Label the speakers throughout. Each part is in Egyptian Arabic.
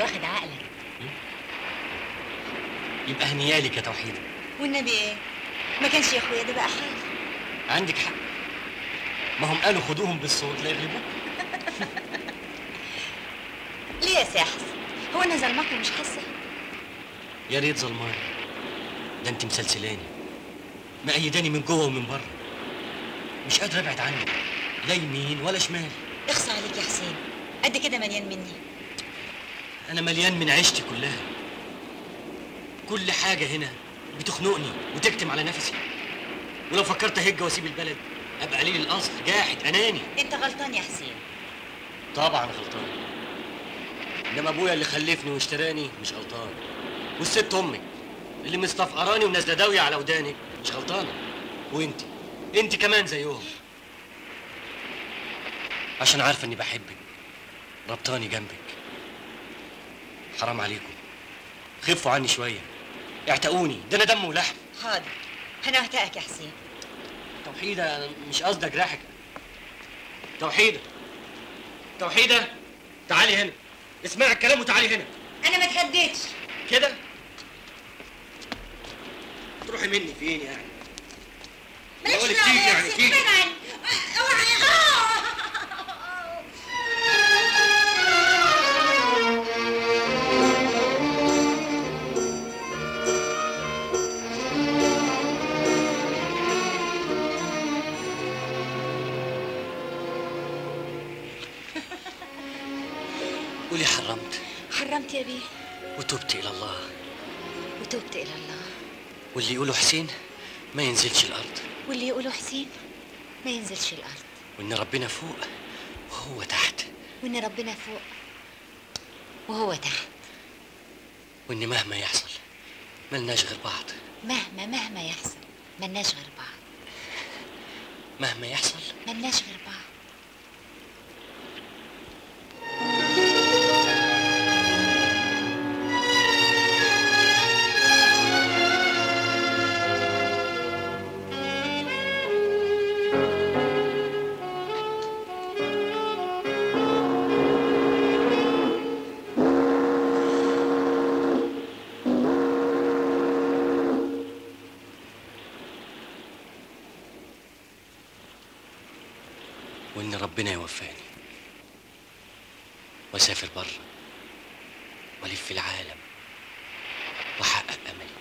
Speaker 1: واخد عقلك
Speaker 2: يبقى هنيالك يا توحيدة
Speaker 1: والنبي ايه ما كانش يا اخويا ده بقى حال
Speaker 2: عندك حق ما هم قالوا خدوهم بالصوت لا يغلبوك
Speaker 1: ليه يا ساحس هو انا ظلمك ومش حاسه
Speaker 2: يا ريت ظلماني ده انت مسلسلاني مأيداني من جوه ومن بره مش قادر ابعد عنك لا يمين ولا شمال
Speaker 1: اخصى عليك يا حسين قد كده مليان مني
Speaker 2: انا مليان من عيشتي كلها كل حاجه هنا بتخنقني وتكتم على نفسي ولو فكرت اهج واسيب البلد ابقى قليل الاصل جاحد اناني
Speaker 1: انت غلطان يا حسين
Speaker 2: طبعا غلطان انما ابويا اللي خلفني واشتراني مش غلطان والست امك اللي مستفقراني ونازله داويه على ودانك مش غلطانه وانت انت كمان زيهم عشان عارفه اني بحبك ربطاني جنبك حرام عليكم خفوا عني شويه اعتقوني ده انا دم ولحم
Speaker 1: حاضر انا هعتقك يا حسين
Speaker 2: توحيدة أنا مش قصدي أجرحك توحيدة توحيدة تعالي هنا اسمعي الكلام وتعالي هنا
Speaker 1: انا ما اتهديتش
Speaker 2: كده تروحي مني فين يعني
Speaker 1: مالكش
Speaker 2: بقولك
Speaker 1: دعوة
Speaker 2: تيجي
Speaker 1: يا
Speaker 2: يعني
Speaker 1: حسين،
Speaker 2: تيجي.
Speaker 1: ابعد عني. اوعى آه.
Speaker 2: قولي حرمت
Speaker 1: حرمت يا بيه
Speaker 2: وتبت إلى الله
Speaker 1: وتوبت الى الله
Speaker 2: واللي يقولوا حسين ما ينزلش الأرض
Speaker 1: واللي يقولوا حسين ما ينزلش الارض
Speaker 2: وإن ربنا فوق وهو تحت
Speaker 1: وان ربنا فوق وهو تحت
Speaker 2: وإن مهما يحصل ملناش غير بعض
Speaker 1: مهما مهما يحصل ملناش غير بعض
Speaker 2: مهما يحصل
Speaker 1: ملناش غير بعض
Speaker 2: وإن ربنا يوفاني وأسافر بره وألف العالم وأحقق أملي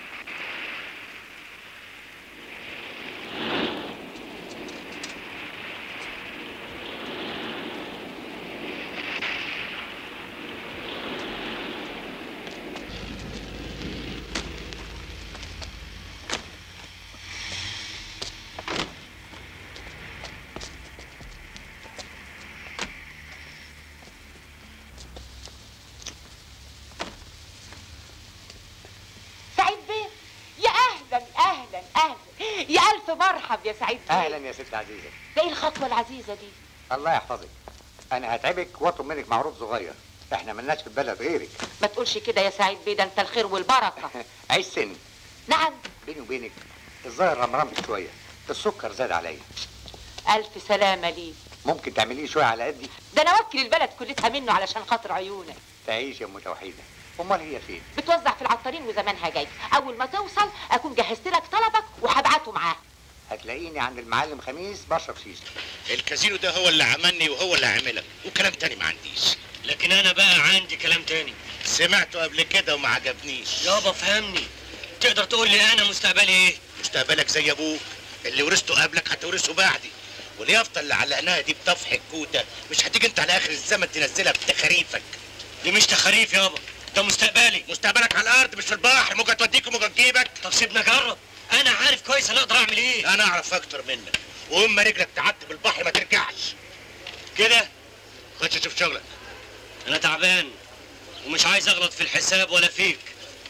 Speaker 3: سعيد بيه يا اهلا اهلا اهلا يا الف مرحب يا سعيد بيه
Speaker 4: اهلا يا ست عزيزه
Speaker 3: ده ايه الخطوه العزيزه دي
Speaker 4: الله يحفظك انا هتعبك واطلب منك معروف صغير احنا ملناش في البلد غيرك
Speaker 3: ما تقولش كده يا سعيد بيه ده انت الخير والبركه
Speaker 4: عيش سن
Speaker 3: نعم
Speaker 4: بيني وبينك الظاهر رمرمت شويه السكر زاد عليا
Speaker 3: الف سلامه ليك
Speaker 4: ممكن تعمليه شويه على قدي
Speaker 3: ده انا وكل البلد كلتها منه علشان خاطر عيونك
Speaker 4: تعيش يا ام توحيده امال هي فين
Speaker 3: بتوزع في العطارين وزمانها جاي اول ما توصل اكون جهزت لك طلبك وهبعته معاه
Speaker 4: هتلاقيني عند المعلم خميس بشرب شيشه
Speaker 5: الكازينو ده هو اللي عملني وهو اللي هيعملك وكلام تاني ما عنديش
Speaker 2: لكن أنا بقى عندي كلام تاني
Speaker 5: سمعته قبل كده وما عجبنيش
Speaker 2: يابا فهمني تقدر تقول لي أنا مستقبلي إيه؟
Speaker 5: مستقبلك زي ابوك اللي ورثته قبلك هتورثه بعدي واليافطه اللي علقناها دي بطفح الكوته مش هتيجي انت على اخر الزمن تنزلها بتخاريفك
Speaker 2: دي مش تخاريف يابا ده مستقبلي
Speaker 5: مستقبلك على الارض مش في البحر موجه توديك وموجه تجيبك
Speaker 2: طب سيبنا أجرب أنا عارف كويس أنا أقدر أعمل إيه
Speaker 5: انا اعرف اكتر منك واما رجلك تعدي بالبحر ما ترجعش
Speaker 2: كده
Speaker 5: خش شوف شغلك
Speaker 2: أنا تعبان ومش عايز أغلط في الحساب ولا فيك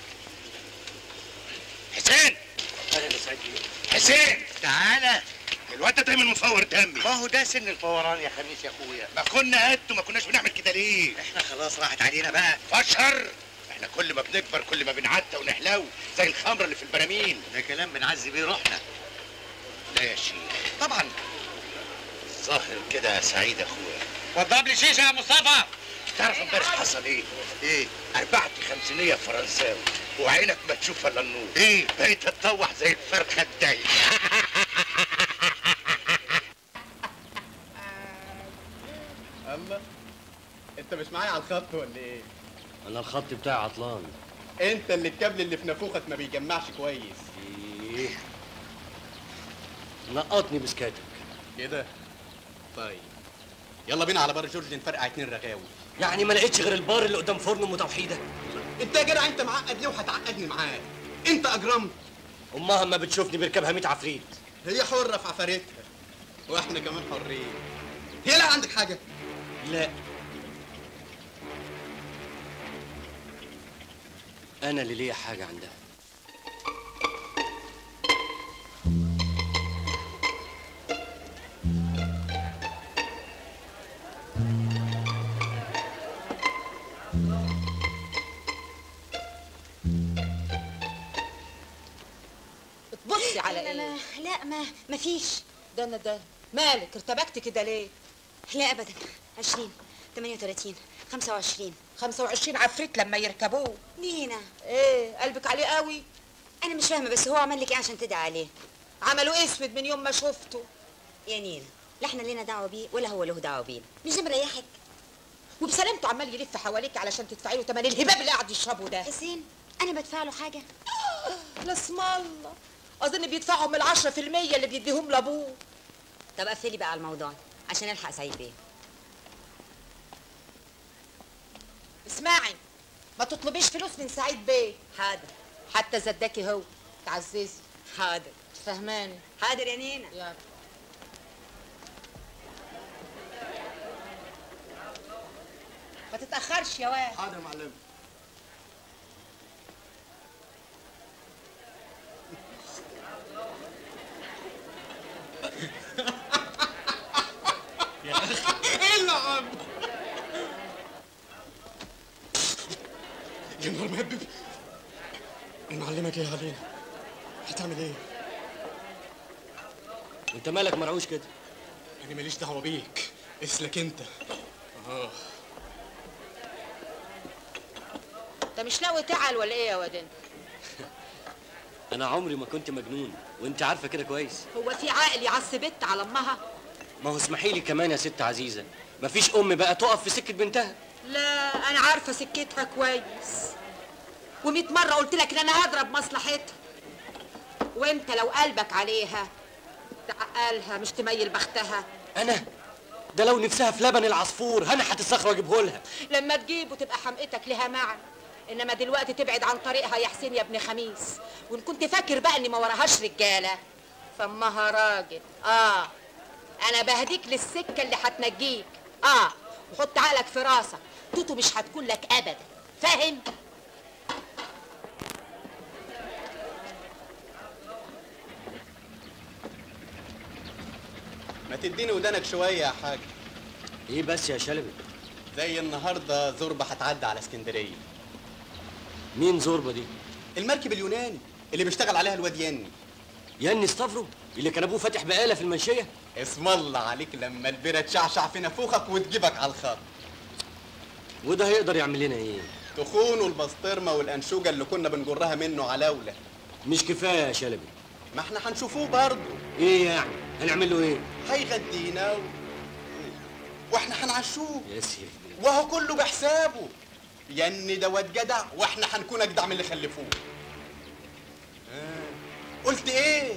Speaker 5: حسين
Speaker 2: أهلا يا سعيد بيه.
Speaker 5: حسين تعالى الواد ده دايما مفور دمي
Speaker 4: ما هو ده سن الفوران يا خميس يا اخويا
Speaker 5: ما كنا قد وما كناش بنعمل كده ليه
Speaker 4: احنا خلاص راحت علينا بقى
Speaker 5: فشر احنا كل ما بنكبر كل ما بنعدى ونحلو زي الخمره اللي في البراميل
Speaker 4: ده كلام بنعزي بيه روحنا
Speaker 5: لا يا شيخ
Speaker 4: طبعا
Speaker 5: ظاهر كده يا سعيد اخويا
Speaker 4: وضب لي شيشه يا مصطفى
Speaker 5: تعرف امبارح حصل ايه؟ ايه؟ اربعة خمسينية فرنساوي وعينك ما تشوف الا النور ايه؟ بقيت اتطوح زي الفرخة الدايخة
Speaker 6: الله انت مش معايا على الخط ولا ايه
Speaker 2: انا الخط بتاعي عطلان
Speaker 6: انت اللي الكابل اللي في نافوخك ما بيجمعش كويس
Speaker 2: ايه نقطني بسكاتك
Speaker 6: كده طيب يلا بينا على بار جورج نفرقع اتنين رغاوي
Speaker 2: يعني ما لقيتش غير البار اللي قدام فرن ام توحيده
Speaker 6: انت يا جدع انت معقد ليه وهتعقدني معاك انت اجرمت
Speaker 2: امها اما بتشوفني بيركبها 100 عفريت
Speaker 6: هي حرة في عفارتها واحنا كمان حرين هي لا عندك حاجة
Speaker 2: لا انا اللي ليا حاجه عندها
Speaker 3: بتبصي على
Speaker 1: لا
Speaker 3: ايه
Speaker 1: لا لا ما ما فيش
Speaker 3: ده انا ده مالك ارتبكت كده ليه
Speaker 1: لا ابدا 20 38 25
Speaker 3: 25 عفريت لما يركبوه
Speaker 1: نينا
Speaker 3: ايه قلبك عليه قوي
Speaker 1: انا مش فاهمه بس هو عمل لك ايه عشان تدعي عليه
Speaker 3: عملوا اسود من يوم ما شفته
Speaker 1: يا نينا لا احنا لينا دعوه بيه ولا هو له دعوه بينا مش ده مريحك
Speaker 3: وبسلامته عمال يلف حواليك علشان تدفعي له تمن الهباب اللي قاعد يشربه ده
Speaker 1: حسين انا بدفع له حاجه
Speaker 3: لا اسم الله اظن بيدفعهم العشرة في المية اللي بيديهم لابوه
Speaker 1: طب قفلي بقى على الموضوع عشان الحق سعيد بيه
Speaker 3: اسمعي ما تطلبيش فلوس من سعيد بيه
Speaker 1: حاضر
Speaker 3: حتى زداكي هو تعززي
Speaker 1: حاضر
Speaker 3: فهماني
Speaker 1: حاضر يا نينا
Speaker 3: يلا ما تتأخرش يا واد
Speaker 6: حاضر يا معلم ايه اللي عم يا نهار مهبب المعلمة جاية علينا هتعمل ايه؟
Speaker 2: انت مالك مرعوش كده
Speaker 6: انا ماليش دعوة بيك اسلك انت اه
Speaker 3: انت مش ناوي تعل ولا ايه يا واد انت
Speaker 2: انا عمري ما كنت مجنون وانت عارفه كده كويس
Speaker 3: هو في عقل يعصي بنت على امها
Speaker 2: ما هو اسمحي لي كمان يا ست عزيزه مفيش ام بقى تقف في سكه بنتها
Speaker 3: لا انا عارفه سكتها كويس ومئة مرة قلت لك ان انا هضرب مصلحتها وانت لو قلبك عليها تعقلها مش تميل بختها
Speaker 2: انا ده لو نفسها في لبن العصفور انا هتسخر واجيبه لها
Speaker 3: لما تجيب وتبقى حمقتك لها معنى انما دلوقتي تبعد عن طريقها يا حسين يا ابن خميس وان كنت فاكر بقى اني ما وراهاش رجاله فامها راجل اه انا بهديك للسكه اللي هتنجيك اه وحط عقلك في راسك توتو مش هتكون لك ابدا فاهم
Speaker 6: ما تديني ودانك شوية يا حاج
Speaker 2: ايه بس يا شلبي
Speaker 6: زي النهاردة زوربة هتعدي على اسكندرية
Speaker 2: مين زوربه دي
Speaker 6: المركب اليوناني اللي بيشتغل عليها الواد يني
Speaker 2: ياني استفرو اللي كان ابوه فاتح بقاله في المنشيه
Speaker 6: اسم الله عليك لما البيرة تشعشع في نافوخك وتجيبك على الخط
Speaker 2: وده هيقدر يعمل لنا ايه
Speaker 6: تخون والبسطرمة والأنشوجة اللي كنا بنجرها منه علاولة
Speaker 2: مش كفايه يا شلبي
Speaker 6: ما احنا هنشوفوه برضه
Speaker 2: ايه يعني هنعمل له ايه
Speaker 6: هيغدينا و... واحنا هنعشوه
Speaker 2: يا سيدي
Speaker 6: وهو كله بحسابه يني ده واد جدع واحنا هنكون اجدع من اللي خلفوه آه. قلت ايه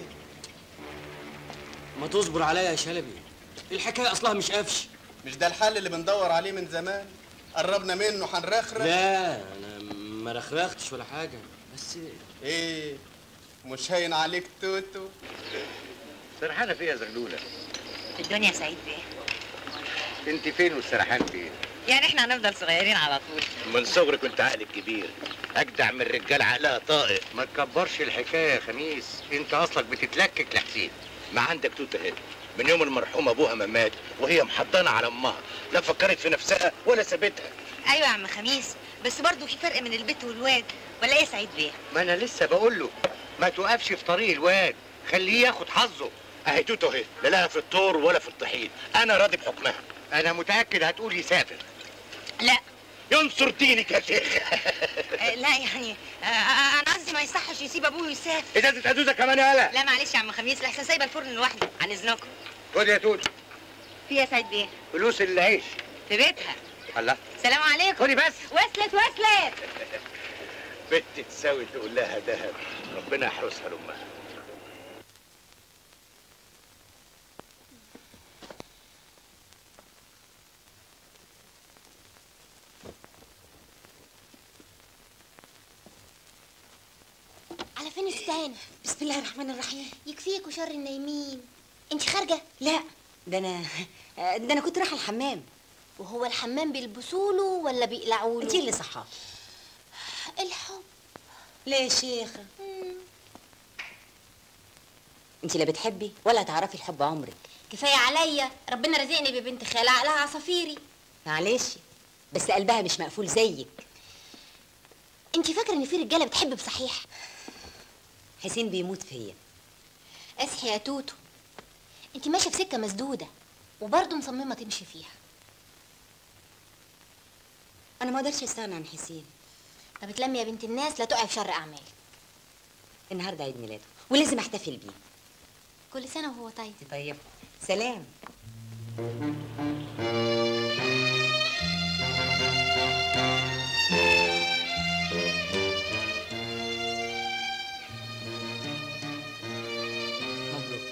Speaker 2: ما تصبر عليا يا شلبي الحكايه اصلها مش قفش
Speaker 6: مش ده الحل اللي بندور عليه من زمان قربنا منه هنرخرخ
Speaker 2: لا انا ما رخرختش ولا حاجه بس
Speaker 6: ايه مش هين عليك توتو
Speaker 5: سرحانة فيه يا زغلولة
Speaker 1: في الدنيا سعيد بيه
Speaker 5: انت فين والسرحان فين؟
Speaker 1: يعني احنا هنفضل صغيرين على طول
Speaker 5: من صغرك كنت عقلك كبير اجدع من الرجال عقلها طائق ما تكبرش الحكايه يا خميس انت اصلك بتتلكك لحسين ما عندك توته هنا من يوم المرحوم ابوها ما مات وهي محضنه على امها لا فكرت في نفسها ولا سابتها
Speaker 1: ايوه يا عم خميس بس برضه في فرق من البيت والواد ولا ايه يا سعيد بيه
Speaker 5: ما انا لسه بقول له ما توقفش في طريق الواد خليه ياخد حظه اهي توته اهي لا لها في الطور ولا في الطحين انا راضي بحكمها انا متاكد هتقول يسافر
Speaker 1: لا
Speaker 5: ينصر دينك يا شيخ
Speaker 1: آه، لا يعني آه، آه، انا قصدي ما يصحش يسيب ابوه ويسافر
Speaker 5: ازازه ازوزه كمان يالا
Speaker 1: لا معلش يا عم خميس لحسن سايبه الفرن لوحده عن اذنكم
Speaker 5: خد يا توت
Speaker 1: في يا سعيد بيه
Speaker 5: فلوس العيش
Speaker 1: في بيتها
Speaker 5: الله
Speaker 1: سلام عليكم
Speaker 5: خدي بس
Speaker 1: وصلت وصلت
Speaker 5: بنت تساوي تقول لها ذهب ربنا يحرسها لامها
Speaker 7: على فين استهانة
Speaker 3: بسم الله الرحمن الرحيم
Speaker 7: يكفيكوا شر النايمين انت خارجة
Speaker 3: لا ده انا ده انا كنت رايحه الحمام
Speaker 7: وهو الحمام بيلبسوله ولا بيقلعوله
Speaker 3: انت اللي صحاه
Speaker 7: الحب
Speaker 3: ليه يا شيخه انت لا بتحبي ولا تعرفي الحب عمرك
Speaker 7: كفاية عليا ربنا رزقني ببنت خالة عقلها عصافيري
Speaker 3: معلش بس قلبها مش مقفول زيك
Speaker 7: انت فاكرة ان في رجالة بتحب بصحيح
Speaker 3: حسين بيموت فيا
Speaker 7: اصحي يا توتو انت ماشية في سكة مسدودة وبرضه مصممة تمشي فيها
Speaker 3: انا ما اقدرش استغنى عن حسين
Speaker 7: طب اتلمي يا بنت الناس لا تقعي في شر اعمال
Speaker 3: النهارده عيد ميلاده ولازم احتفل بيه
Speaker 7: كل سنة وهو طيب
Speaker 3: طيب سلام
Speaker 2: مبروك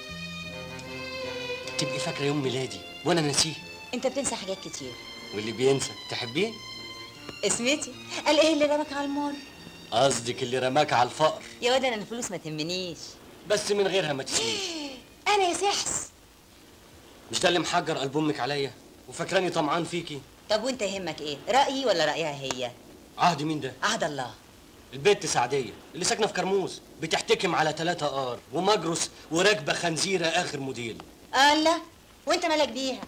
Speaker 2: تبقي فاكره يوم ميلادي وانا ناسيه
Speaker 3: انت بتنسى حاجات كتير
Speaker 2: واللي بينسى تحبيه
Speaker 3: اسمتي قال ايه اللي رمك على المر
Speaker 2: قصدك اللي رماك على الفقر
Speaker 3: يا واد انا الفلوس ما تهمنيش
Speaker 2: بس من غيرها ما تسويش
Speaker 3: انا يا سحس
Speaker 2: مش ده اللي محجر قلب امك عليا وفاكراني طمعان فيكي
Speaker 3: طب وانت يهمك ايه رايي ولا رايها هي
Speaker 2: عهد مين ده
Speaker 3: عهد الله
Speaker 2: البت سعديه اللي ساكنه في كرموز بتحتكم على ثلاثة ار ومجرس وراكبه خنزيره اخر موديل
Speaker 3: الله وانت مالك بيها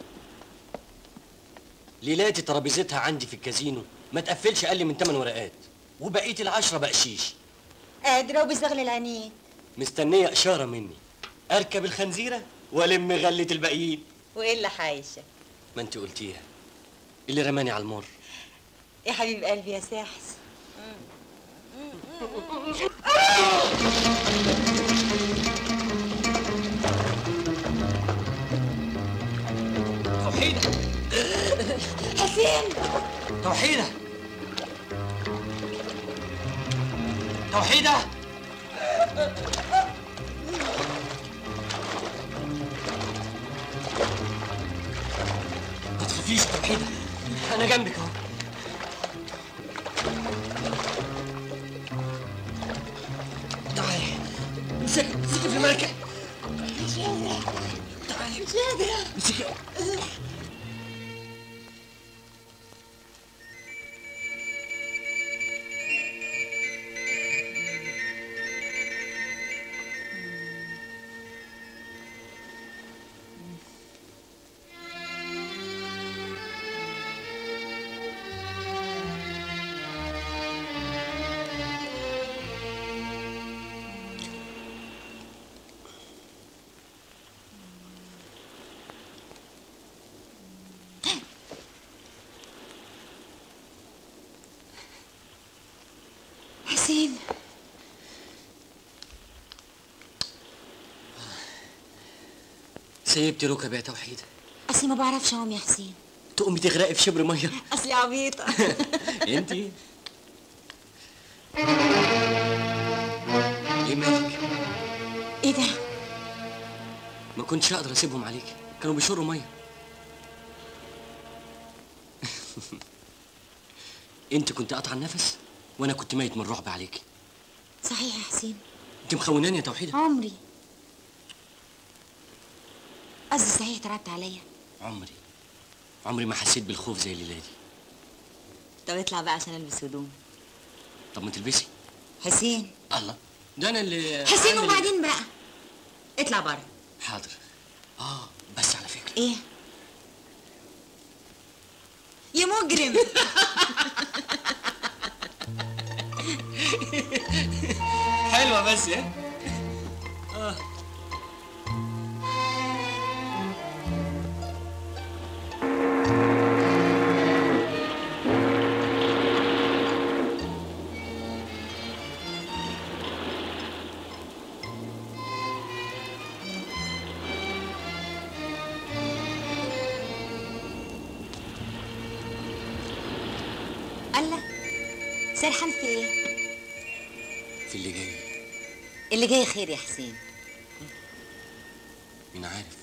Speaker 2: ليلاتي ترابيزتها عندي في الكازينو ما تقفلش اقل من 8 ورقات وبقيه العشرة بقشيش
Speaker 3: قادره وبيزغل العينين
Speaker 2: مستنيه اشاره مني اركب الخنزيره والم غله الباقيين
Speaker 3: وايه اللي حايشه
Speaker 2: ما انت قلتيها اللي رماني على المر
Speaker 3: يا حبيب قلبي يا ساحس
Speaker 2: توحيده
Speaker 3: حسين
Speaker 2: توحيده توحيده ما تخافيش يا توحيده انا جنبك اهو تعالي امسكي امسكي في المركب تعالي مش قادرة امسكي
Speaker 3: حسين
Speaker 2: سيبتي ركب يا توحيده
Speaker 3: اصلي ما بعرفش اعوم يا حسين
Speaker 2: تقومي تغرقي في شبر ميه
Speaker 3: اصلي عبيطه
Speaker 2: انتي ايه مالك
Speaker 3: ايه ده
Speaker 2: ما كنتش اقدر اسيبهم عليك كانوا بيشروا ميه انت كنت قاطعه النفس وانا كنت ميت من الرعب عليك
Speaker 3: صحيح يا حسين
Speaker 2: انت مخوناني يا توحيده
Speaker 3: عمري قصدي صحيح ترعبت عليا
Speaker 2: عمري عمري ما حسيت بالخوف زي الليله دي
Speaker 3: طب اطلع بقى عشان البس هدوم
Speaker 2: طب ما تلبسي
Speaker 3: حسين
Speaker 2: الله ده انا اللي
Speaker 3: حسين
Speaker 2: عامل-
Speaker 3: وبعدين بقى اطلع بره
Speaker 2: حاضر اه بس على فكره
Speaker 3: ايه يا مجرم
Speaker 2: حلوه بس يا
Speaker 1: سرحان في ايه
Speaker 2: في اللي جاي
Speaker 1: اللي جاي خير يا حسين
Speaker 2: مين عارف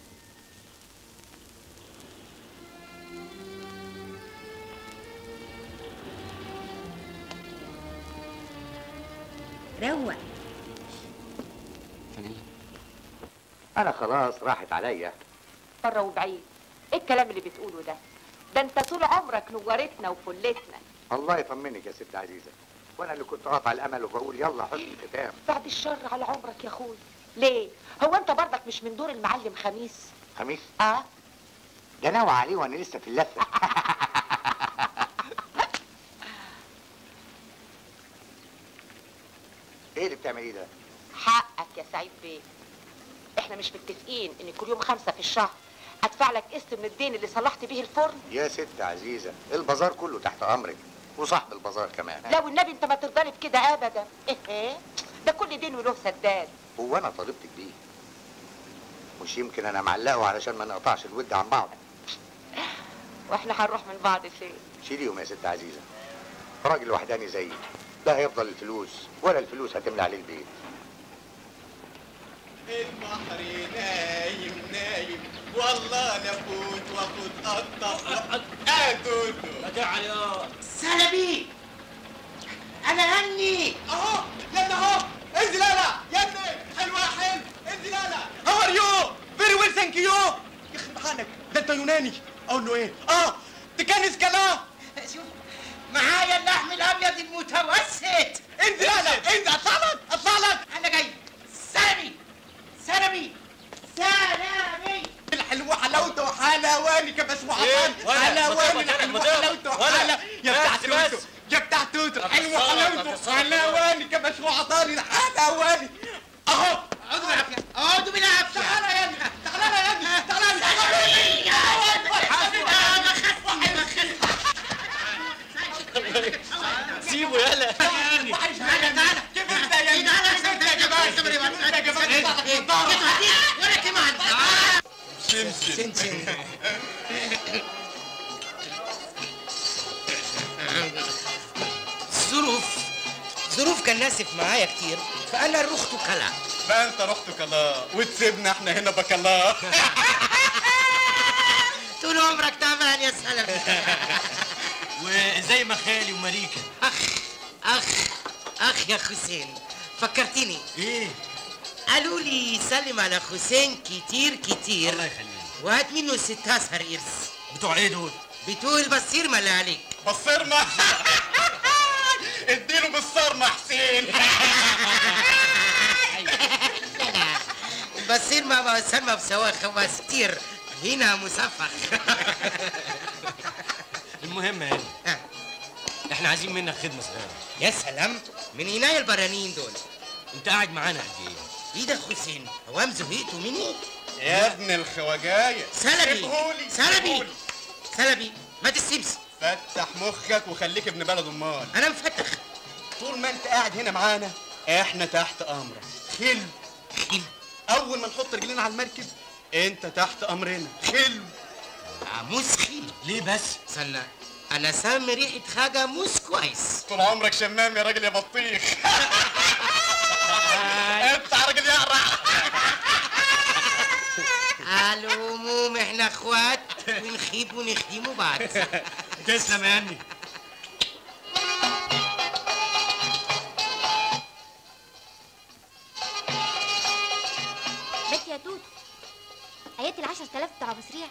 Speaker 1: روق
Speaker 2: فانيلا
Speaker 4: انا خلاص راحت عليا
Speaker 3: بره وبعيد ايه الكلام اللي بتقوله ده ده انت طول عمرك نورتنا وفلتنا
Speaker 4: الله يطمنك يا ست عزيزه وانا اللي كنت قاطع الامل وبقول يلا حسن ختام
Speaker 3: بعد الشر على عمرك يا اخوي ليه هو انت برضك مش من دور المعلم خميس
Speaker 4: خميس
Speaker 3: اه
Speaker 4: ده نوع عليه وانا لسه في اللفه ايه اللي بتعمليه ده
Speaker 3: حقك يا سعيد بيه احنا مش متفقين ان كل يوم خمسة في الشهر ادفع لك قسط من الدين اللي صلحت بيه الفرن
Speaker 4: يا ست عزيزه البازار كله تحت امرك وصاحب البازار كمان
Speaker 3: لا والنبي انت ما ترضاني بكده ابدا ايه ده كل دين وله سداد
Speaker 4: هو انا طالبتك بيه مش يمكن انا معلقه علشان ما نقطعش الود عن بعض
Speaker 3: واحنا هنروح من بعض فين
Speaker 4: شيليهم يا ست عزيزه راجل وحداني زيي لا هيفضل الفلوس ولا الفلوس هتملى عليه البيت
Speaker 6: البحر نايم نايم والله نفوت واخد قطة ادوله
Speaker 2: تعال يا
Speaker 8: سلبي انا هني
Speaker 6: اهو يلا اهو انزل يلا يا ابني حلوة حلو انزل يلا هاو ار يو فيري ويل ثانك يو يخرب حالك ده انت يوناني اقول له ايه اه تكنس كلام
Speaker 8: شوف معايا اللحم الابيض المتوسط
Speaker 6: انزل يلا انزل اطلع لك اطلع لك
Speaker 8: انا جاي سلبي سلبي سلبي
Speaker 6: الحلوة حلاوته حلواني كبس
Speaker 2: إيه؟
Speaker 6: وعطان
Speaker 2: ولا؟
Speaker 6: حلواني
Speaker 2: ما
Speaker 6: الحلوة
Speaker 2: تقدر،
Speaker 6: حلاوته
Speaker 2: ولا؟
Speaker 6: حلا يا بتاع
Speaker 2: بس،
Speaker 6: توتو
Speaker 2: بس.
Speaker 6: يا بتاع توتو
Speaker 2: طب
Speaker 6: حلوة
Speaker 2: الصلاة، طب
Speaker 6: حلاوته
Speaker 2: الصلاة.
Speaker 6: حلواني كبس وعطاني حلواني اهو
Speaker 8: اقعدوا بالعافيه اقعدوا بالعافيه
Speaker 6: تعالى يا ابني تعالى يا ابني تعالى
Speaker 2: سيبه يلا
Speaker 6: كبرت يا ابني يا جمال يا جمال
Speaker 8: وانا كمان
Speaker 6: سمسم
Speaker 8: ظروف ظروف كان ناسف معايا كتير فانا رحت كلا
Speaker 6: بقى انت رحت كلا وتسيبنا احنا هنا بكلا
Speaker 8: طول عمرك تعبان يا سلام
Speaker 2: وزي ما خالي وماريكا
Speaker 8: اخ اخ اخ يا حسين فكرتني
Speaker 2: ايه
Speaker 8: قالوا لي سلم على حسين كتير كتير
Speaker 2: الله يخليك
Speaker 8: وهات منه 16 قرش
Speaker 2: بتوع ايه دول
Speaker 8: بتقول بصير ما اللي عليك
Speaker 6: بصرنا اديله بالصرمة حسين
Speaker 8: بصير ما ما سلمى بسواخ وستير هنا مصفخ
Speaker 2: المهم يا هاني
Speaker 8: آه.
Speaker 2: احنا عايزين منك خدمه صغيره
Speaker 8: يا سلام من هنا البرانيين دول
Speaker 2: انت قاعد معانا قد ايه
Speaker 8: ايه ده حسين هو زهقتوا مني
Speaker 6: يا ابن الخواجاية
Speaker 8: سلبي
Speaker 6: سيبهولي،
Speaker 8: سلبي
Speaker 6: سيبهولي.
Speaker 8: سلبي ما تسيبش
Speaker 6: فتح مخك وخليك ابن بلد امال
Speaker 8: انا مفتح
Speaker 6: طول ما انت قاعد هنا معانا احنا تحت امرك خلو
Speaker 8: خل
Speaker 6: اول ما نحط رجلنا على المركب انت تحت امرنا خلو
Speaker 8: موس خل
Speaker 2: ليه بس
Speaker 8: استنى انا سامي ريحه حاجه موس كويس
Speaker 6: طول عمرك شمام يا راجل يا بطيخ انت يا راجل يقرع
Speaker 8: على العموم احنا اخوات ونخيب ونخدموا بعض
Speaker 2: تسلم يا هاني
Speaker 7: بنت يا توتو ايات العشر تلاف بتاع ابو سريع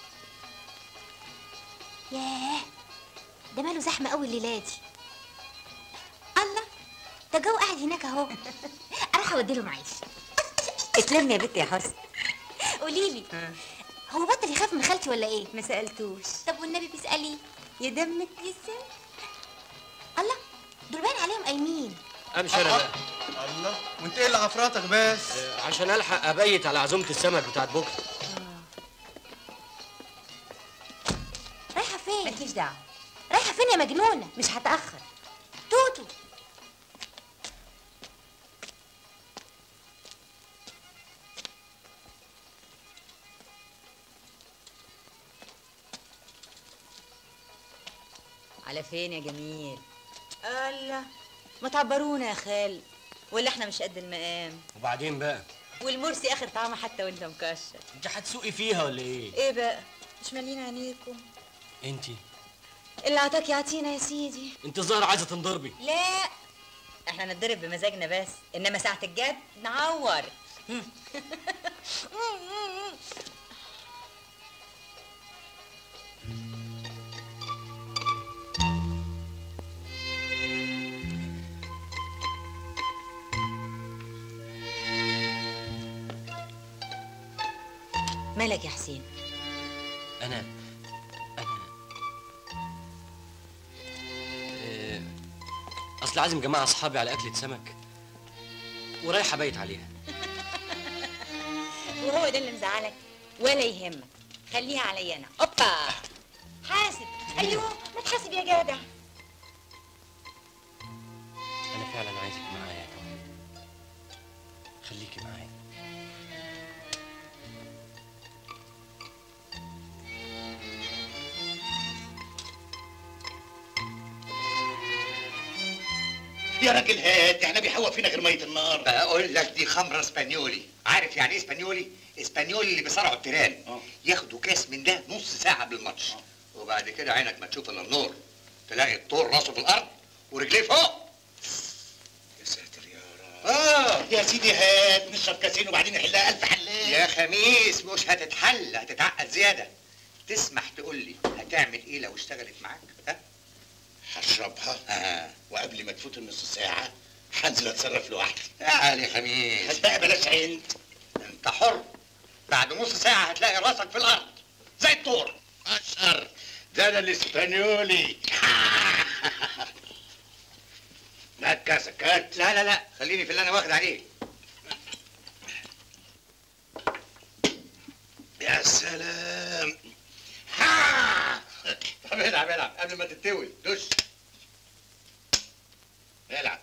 Speaker 7: ياه ده ماله زحمه قوي الليله دي الله ده جو قاعد هناك اهو اروح اودي له معيش
Speaker 1: اتلم يا بنت يا حسن
Speaker 7: قولي لي هو بطل يخاف من خالتي ولا ايه
Speaker 1: ما سالتوش
Speaker 7: طب والنبي بيسالي
Speaker 1: يا دمك يسال
Speaker 7: الله دول باين عليهم قايمين
Speaker 2: امشي انا بقى
Speaker 6: الله وانت ايه اللي عفراتك بس
Speaker 2: آه، عشان الحق ابيت على عزومه السمك بتاعت بكره
Speaker 7: رايحه فين
Speaker 1: مالكيش دعوه
Speaker 7: رايحه فين يا مجنونه
Speaker 1: مش هتاخر
Speaker 7: توتو
Speaker 1: على فين يا جميل الله ما تعبرونا يا خال ولا احنا مش قد المقام
Speaker 2: وبعدين بقى
Speaker 1: والمرسي اخر طعمه حتى وانت مكشر
Speaker 2: انت هتسوقي فيها ولا ايه
Speaker 1: ايه بقى مش مالين عينيكم
Speaker 2: انت
Speaker 1: اللي عطاك يعطينا يا سيدي
Speaker 2: انت الظاهر عايزه تنضربي
Speaker 1: لا احنا نتضرب بمزاجنا بس انما ساعة الجد نعور مالك يا حسين
Speaker 2: انا انا آه، اصل عازم جماعه اصحابي على اكله سمك ورايح ابيت عليها
Speaker 1: وهو ده اللي مزعلك ولا يهمك خليها عليا انا اوبا حاسب ايوه ما تحاسب يا جدع
Speaker 2: انا فعلا عايزك معايا يا كمان خليكي معايا
Speaker 5: يا راجل هات احنا بيحوق فينا غير ميه النار
Speaker 4: بقول لك دي خمره اسبانيولي عارف يعني ايه اسبانيولي اسبانيولي اللي بيصارعوا التيران
Speaker 5: آه.
Speaker 4: ياخدوا كاس من ده نص ساعه قبل الماتش وبعد كده عينك ما تشوف الا النور تلاقي الطور راسه في الارض ورجليه فوق
Speaker 5: يا ساتر يا رب اه يا سيدي هات نشرب كاسين وبعدين نحلها الف حلال
Speaker 4: يا خميس مش هتتحل هتتعقد زياده تسمح تقول لي هتعمل ايه لو اشتغلت معاك ها
Speaker 5: هشربها
Speaker 4: آه.
Speaker 5: وقبل ما تفوت النص ساعه هنزل اتصرف لوحدي
Speaker 4: تعال يا خميس
Speaker 5: هات بقى بلاش عند
Speaker 4: انت حر بعد نص ساعه هتلاقي راسك في الارض زي الطور
Speaker 5: اشهر ده انا الاسبانيولي هات كاسك هات
Speaker 4: لا لا لا خليني في اللي انا واخد عليه
Speaker 5: يا سلام ها
Speaker 4: طب العب العب قبل ما تتوي
Speaker 5: دش العب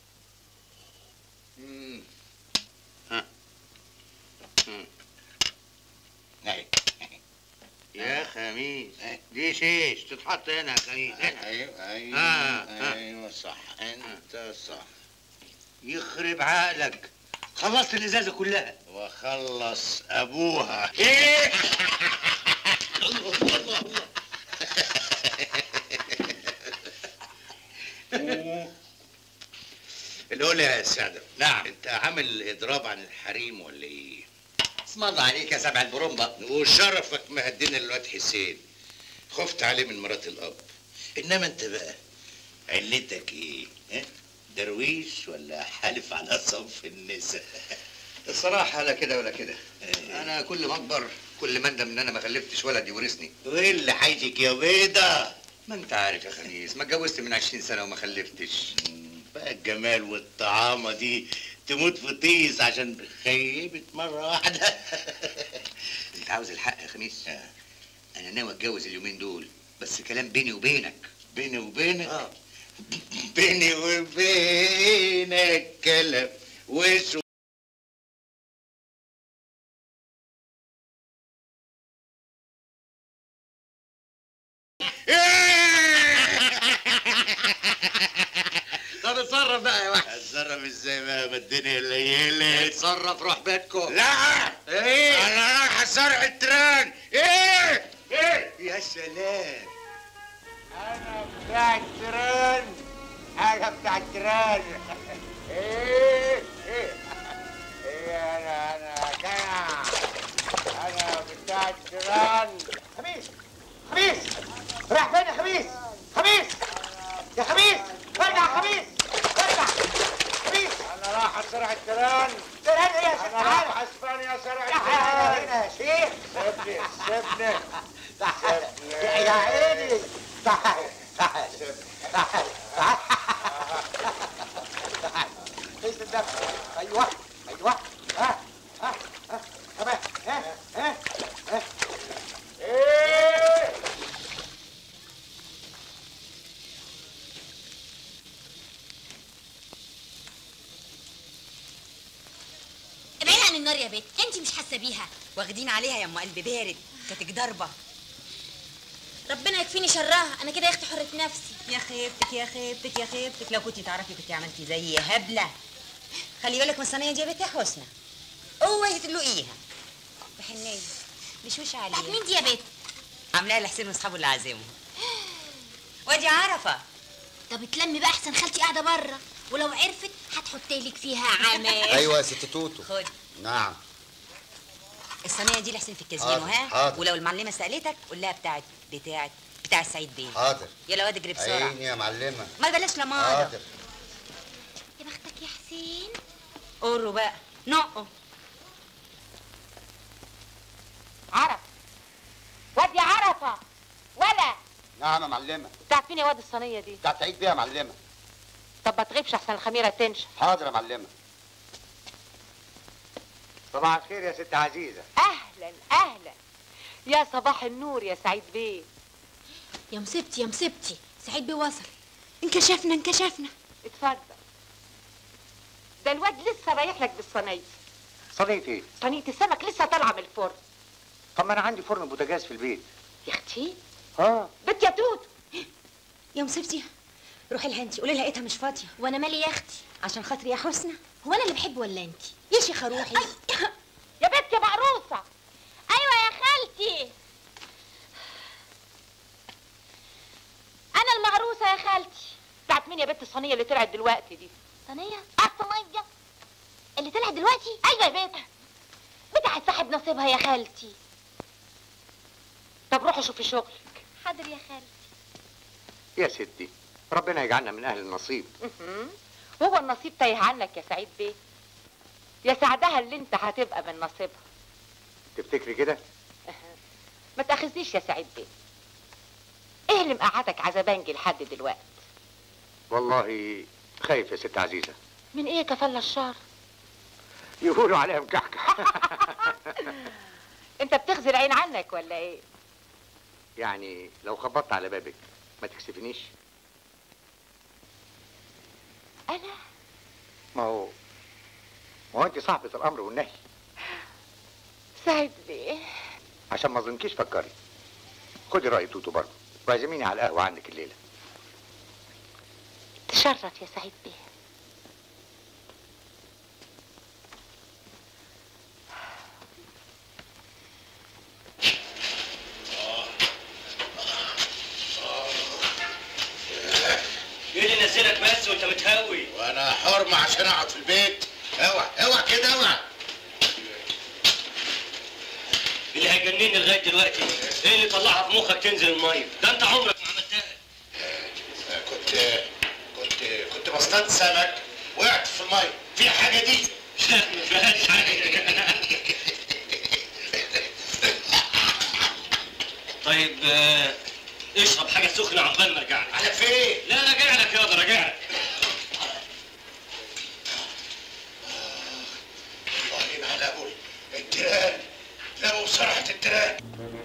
Speaker 5: مم. ها مم. اهي
Speaker 8: يا خميس دي شيش تتحط هنا يا خميس هنا.
Speaker 5: ايوه ايوه
Speaker 8: آه، آه.
Speaker 5: ايوه صح انت صح
Speaker 8: يخرب عقلك خلصت الازازه كلها
Speaker 5: وخلص ابوها
Speaker 8: ايه
Speaker 5: الأولى يا سادة
Speaker 8: نعم.
Speaker 5: انت عامل اضراب عن الحريم ولا ايه؟
Speaker 4: اسم الله عليك يا سبع البرومبا
Speaker 5: وشرفك مهدينا الواد حسين خفت عليه من مرات الاب انما انت بقى علتك ايه؟ ها؟ درويش ولا حالف على صنف النساء؟
Speaker 4: الصراحة لا كده ولا كده أنا كل ما أكبر كل ما أندم إن أنا ما خلفتش ولد يورثني
Speaker 5: وايه اللي حاجك يا بيضة؟
Speaker 4: ما أنت عارف يا خميس ما اتجوزت من 20 سنة وما خلفتش
Speaker 5: بقى الجمال والطعامة دي تموت في طيس عشان خيبت مرة واحدة
Speaker 4: أنت عاوز الحق يا خميس أنا ناوي أتجوز اليومين دول بس كلام بيني وبينك
Speaker 5: بيني وبينك
Speaker 4: آه
Speaker 5: بيني وبينك كلام وش
Speaker 4: طب اتصرف بقى يا واحد
Speaker 5: اتصرف ازاي بقى ما الدنيا ليلت
Speaker 4: اتصرف روح بيتكم
Speaker 5: لا
Speaker 4: إيه؟
Speaker 5: انا رايح اسرع التران ايه ايه
Speaker 4: يا سلام
Speaker 8: انا بتاع التران انا بتاع التران ايه ايه ايه انا انا جدع انا بتاع التران خميس خميس راح فين يا خميس خميس يا خميس ارجع خميس ارجع خميس انا راح اسرع التران تران ايه يا شيخ انا رايح اسبانيا اسرع التران هنا يا شيخ سيبني سيبني سيبني يا عيني تعال تعال تعال تعال تعال قيس الدم ايوه ايوه ها ها ها كمان ها ها ها ايه
Speaker 7: ابعدي عن النار يا بت انت مش حاسه بيها
Speaker 1: واخدين عليها يا ام قلب بارد كانت ضربه
Speaker 7: ربنا يكفيني شرها انا كده يا اختي حرة نفسي
Speaker 1: يا خيبتك يا خيبتك يا خيبتك لو كنتي تعرفي كنتي عملتي زي هبله خلي بالك من الصينيه دي يا بنت يا حسنى اوعي تدلقيها بحنيه بشوش
Speaker 7: بتاعت
Speaker 1: عليها
Speaker 7: مين دي يا بت
Speaker 1: عاملاها لحسين واصحابه اللي عازمهم وادي عرفه
Speaker 7: طب اتلمي بقى احسن خالتي قاعده بره ولو عرفت هتحط لك فيها عمل
Speaker 9: ايوه يا ست توتو
Speaker 1: خد
Speaker 9: نعم
Speaker 1: الصينيه دي لحسين في الكازينو
Speaker 9: حاضر،
Speaker 1: ها
Speaker 9: حاضر.
Speaker 1: ولو المعلمه سالتك قول لها بتاعت بتاعت بتاع السعيد بيه
Speaker 9: حاضر
Speaker 1: يلا واد اجري بسرعه
Speaker 9: عيني يا معلمه
Speaker 1: ما بلاش لماضه
Speaker 9: حاضر
Speaker 7: يا بختك يا حسين
Speaker 1: قروا بقى نقوا
Speaker 3: عرف واد يا عرفه ولا
Speaker 9: نعم يا معلمه
Speaker 3: بتاعت مين يا واد الصينيه دي
Speaker 9: بتاعت عيد بيها يا معلمه
Speaker 3: طب ما تغيبش احسن الخميره تنشف
Speaker 9: حاضر يا معلمه
Speaker 5: صباح الخير يا ست عزيزه
Speaker 3: اهلا اهلا يا صباح النور يا سعيد بيه
Speaker 7: يا مصيبتي يا مصيبتي سعيد بيه وصل انكشفنا انكشفنا
Speaker 3: اتفضل ده الواد لسه رايح لك بالصينيه
Speaker 5: صينيه ايه
Speaker 3: صينيه السمك لسه طالعه من الفرن
Speaker 5: طب ما انا عندي فرن بوتاجاز في البيت
Speaker 3: يا اختي
Speaker 5: اه
Speaker 3: بنت يا توت
Speaker 1: يا مصيبتي روحي لها انت قولي لها لقيتها مش فاضيه
Speaker 7: وانا مالي يا اختي
Speaker 1: عشان خاطري يا حسنى
Speaker 7: هو انا اللي بحب ولا انت
Speaker 1: يا شيخه روحي
Speaker 3: يا بنت يا معروسه
Speaker 7: ايوه يا خالتي
Speaker 3: انا المعروسه يا خالتي بتاعت مين يا بنت الصينيه اللي طلعت دلوقتي دي
Speaker 7: صينيه الصينيه اللي طلعت دلوقتي
Speaker 3: ايوه يا بنت بتاعت صاحب نصيبها يا خالتي طب روحي شوفي شغلك
Speaker 7: حاضر يا خالتي
Speaker 5: يا ستي ربنا يجعلنا من اهل النصيب
Speaker 3: مهم. وهو النصيب تايه عنك يا سعيد بيه يا سعدها اللي انت هتبقى من نصيبها
Speaker 5: تفتكري كده
Speaker 3: ما تاخذنيش يا سعيد بيه ايه اللي مقعدك عزبانجي لحد دلوقتي
Speaker 5: والله خايف يا ست عزيزه
Speaker 3: من ايه كفل الشر
Speaker 5: يقولوا عليها مكحكح
Speaker 3: انت بتغزي العين عنك ولا ايه
Speaker 5: يعني لو خبطت على بابك ما تكسفنيش
Speaker 3: انا
Speaker 5: ما هو ما هو انت صاحبة الامر والنهي
Speaker 3: سعيد بيه
Speaker 5: عشان ما اظنكيش فكري خدي رأي توتو برضه واعزميني على القهوة عندك الليلة
Speaker 3: تشرف يا سعيد بيه
Speaker 2: ايه اللي نزلك بس وانت متهوي
Speaker 4: وانا حرم عشان اقعد في البيت اوعى اوعى كده اوعى
Speaker 2: اللي هيجنني لغايه دلوقتي ايه اللي طلعها في مخك تنزل الميه ده انت عمرك ما عملتها
Speaker 4: كنت كنت كنت بصطاد سمك وقعت في الميه في حاجه دي
Speaker 2: لا ما فيهاش حاجه طيب آه، اشرب حاجه سخنه عقبال ما ارجع لك
Speaker 4: على فين
Speaker 2: لا راجع لك ياضا راجع لك
Speaker 4: والله ما هلاقول التيران لو صرحة التيران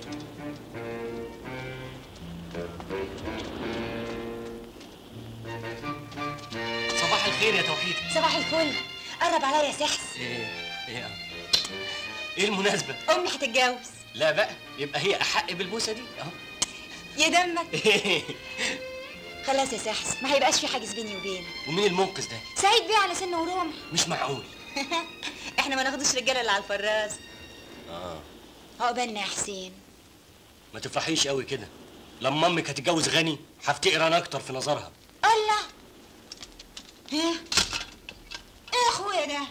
Speaker 2: صباح الخير يا توحيد
Speaker 1: صباح الفل قرب عليا يا سحس
Speaker 2: ايه ايه ايه المناسبه
Speaker 1: امي هتتجوز
Speaker 2: لا بقى يبقى هي احق بالبوسه دي اهو
Speaker 1: يا دمك خلاص يا سحس ما هيبقاش في حاجز بيني وبينك
Speaker 2: ومين المنقذ ده
Speaker 1: سعيد بيه على سن ورمح
Speaker 2: مش معقول
Speaker 1: احنا ما ناخدوش رجاله اللي على الفراز
Speaker 2: اه
Speaker 1: عقبالنا يا حسين
Speaker 2: ما تفرحيش قوي كده لما امك هتتجوز غني هفتقر انا اكتر في نظرها
Speaker 1: الله ها ايه يا اخويا ده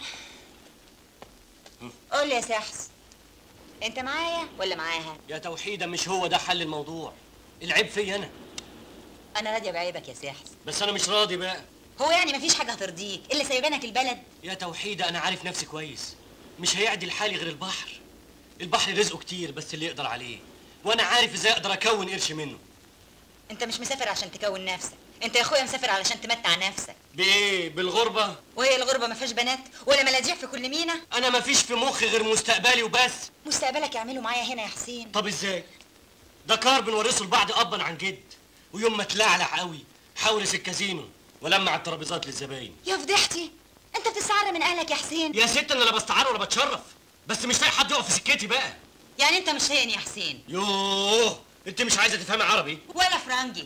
Speaker 1: قول لي يا سحس انت معايا ولا معاها
Speaker 2: يا توحيده مش هو ده حل الموضوع العيب فيا انا
Speaker 1: انا راضيه بعيبك يا سحس
Speaker 2: بس انا مش راضي بقى
Speaker 1: هو يعني مفيش حاجه هترضيك الا سايبانك البلد
Speaker 2: يا توحيده انا عارف نفسي كويس مش هيعدل حالي غير البحر البحر رزقه كتير بس اللي يقدر عليه وانا عارف ازاي اقدر اكون قرش منه
Speaker 1: انت مش مسافر عشان تكون نفسك انت يا اخويا مسافر علشان تمتع نفسك
Speaker 2: بايه بالغربه
Speaker 1: وهي الغربه ما فيهاش بنات ولا ملاذيع في كل مينا
Speaker 2: انا مفيش في مخي غير مستقبلي وبس
Speaker 1: مستقبلك يعمله معايا هنا يا حسين
Speaker 2: طب ازاي ده كار بنورثه لبعض ابا عن جد ويوم ما تلعلع قوي حورس الكازينو ولمع الترابيزات للزباين
Speaker 1: يا فضيحتي انت بتستعر من اهلك يا حسين
Speaker 2: يا ست انا لا بستعار ولا بتشرف بس مش لاقي حد يقف في سكتي بقى
Speaker 1: يعني انت مش هين يا حسين
Speaker 2: يوه انت مش عايزه تفهمي عربي
Speaker 1: ولا فرنجي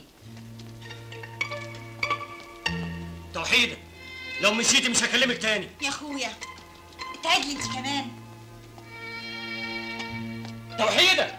Speaker 2: توحيده لو مشيتي مش هكلمك تاني
Speaker 1: يا اخويا تعدلي انت كمان
Speaker 2: توحيده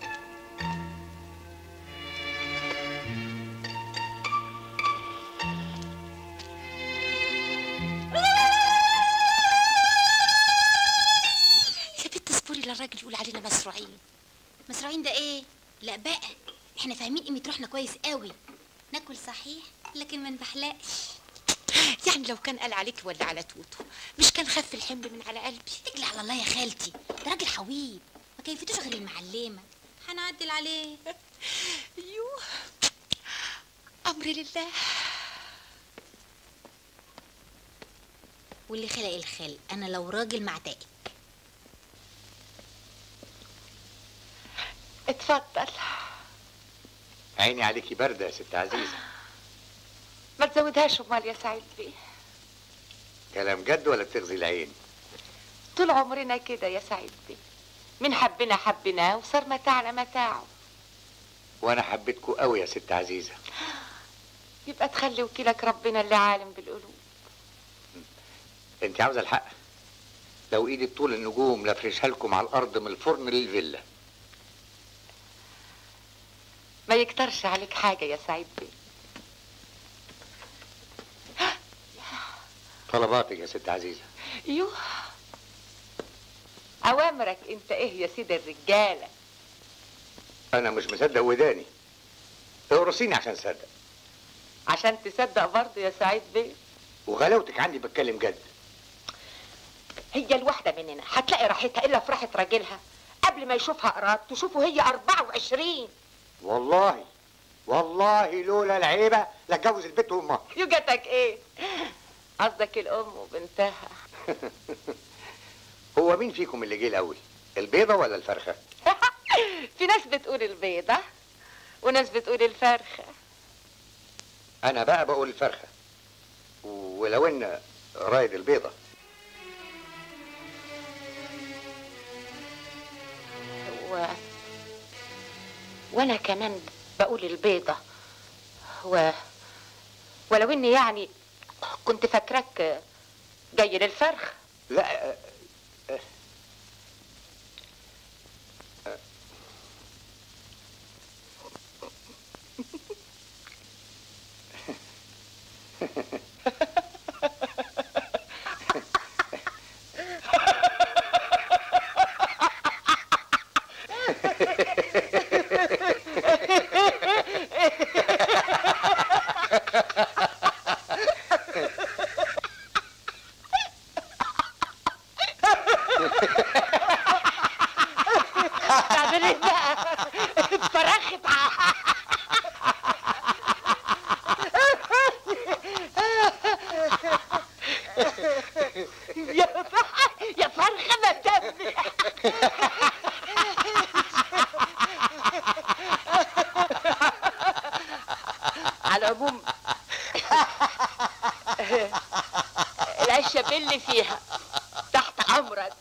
Speaker 7: يا بنت اصبري للراجل يقول علينا مسروعين مسروعين ده ايه لا بقى احنا فاهمين قيمه روحنا كويس قوي ناكل صحيح لكن ما نبحلقش
Speaker 3: يعني لو كان قال عليك ولا على توتو مش كان خف الحمل من على قلبي
Speaker 7: اتكلي على الله يا خالتي ده راجل حويب ما كيفتوش غير المعلمه هنعدل عليه
Speaker 3: ايوه امر لله
Speaker 7: واللي خلق الخلق انا لو راجل معتقد
Speaker 3: اتفضل
Speaker 5: عيني عليكي باردة يا ست عزيزة
Speaker 3: ما تزودهاش امال يا سعيد بيه
Speaker 5: كلام جد ولا بتغزي العين
Speaker 3: طول عمرنا كده يا سعيد بيه من حبنا حبناه وصار متاعنا متاعه
Speaker 5: وانا حبيتكوا قوي يا ست عزيزة
Speaker 3: يبقى تخلي وكيلك ربنا اللي عالم بالقلوب
Speaker 5: انت عاوزة الحق لو ايدي طول النجوم لافرشها لكم على الارض من الفرن للفيلا
Speaker 3: ما يكترش عليك حاجه يا سعيد بيه
Speaker 5: طلباتك يا ست عزيزة
Speaker 3: يوه اوامرك انت ايه يا سيد الرجاله
Speaker 5: انا مش مصدق وداني اقرصيني عشان اصدق
Speaker 3: عشان تصدق برضه يا سعيد بيه
Speaker 5: وغلاوتك عندي بتكلم جد
Speaker 3: هي الواحدة مننا هتلاقي راحتها إلا في راحة راجلها قبل ما يشوفها قراب تشوفه هي 24
Speaker 5: والله والله لولا العيبة لاتجوز البت وامها
Speaker 3: يوجتك إيه؟ قصدك الأم وبنتها
Speaker 5: هو مين فيكم اللي جه الاول البيضة ولا الفرخة
Speaker 3: في ناس بتقول البيضة وناس بتقول الفرخة
Speaker 5: انا بقى بقول الفرخة ولو ان رايد البيضة
Speaker 3: و... وأنا كمان بقول البيضة و... ولو إني يعني كنت فاكراك جاي للفرخ
Speaker 5: لا آه، آه، آه.
Speaker 3: تعمل ايه بقى؟ اتفرخت يا يا فرخة ما تبني على العموم العشة باللي فيها تحت أمرك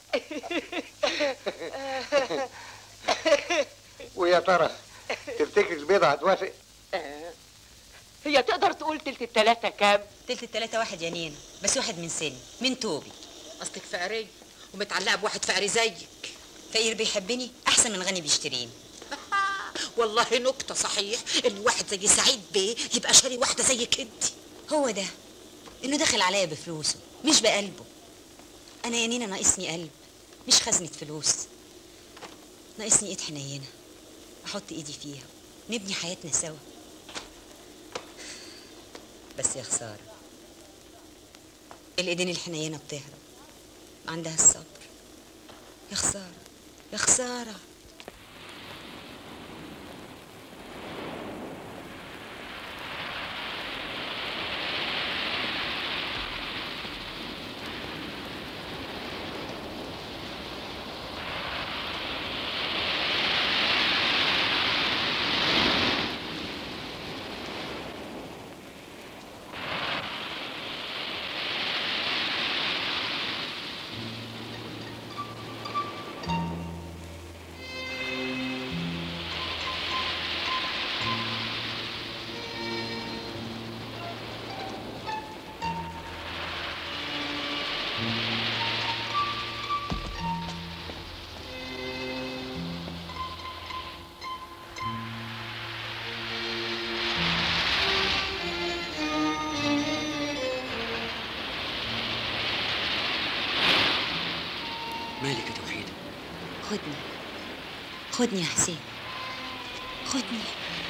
Speaker 5: ويا ترى تفتكر البيضة هتوافق
Speaker 3: هي تقدر تقول تلت التلاتة كام؟
Speaker 1: تلت التلاتة واحد يا نينا بس واحد من سني من توبي
Speaker 3: قصدك فقرية ومتعلقة بواحد فقري زيك
Speaker 1: فقير بيحبني احسن من غني بيشتريني
Speaker 3: والله نكتة صحيح ان واحد زي سعيد بيه يبقى شاري واحدة زيك انت
Speaker 1: هو ده انه دخل عليا بفلوسه مش بقلبه انا يا نينا ناقصني قلب مش خزنة فلوس ناقصني ايد حنينة احط ايدي فيها نبني حياتنا سوا بس يا خسارة الايدين الحنينة بتهرب ما عندها الصبر يا خسارة يا خسارة
Speaker 2: مالك يا توحيدة
Speaker 1: خدني خدني يا حسين خدني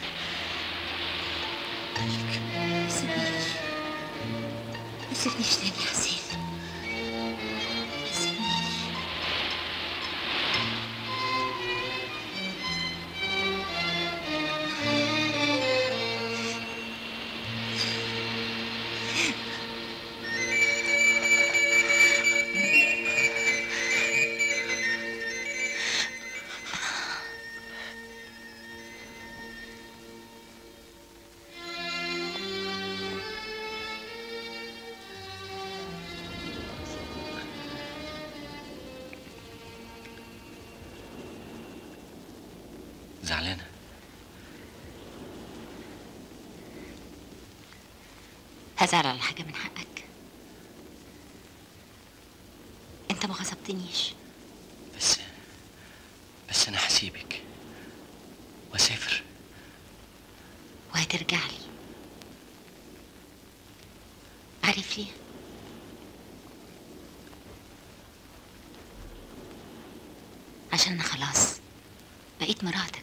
Speaker 1: ما تسيبنيش ما تسيبنيش تاني يا حسين ما تسيبنيش
Speaker 2: زعلانة
Speaker 1: هزعل على حاجة من حقك انت ما غصبتنيش
Speaker 2: بس بس أنا هسيبك وأسافر
Speaker 1: وهترجع لي عارف ليه عشان انا خلاص بقيت مراتك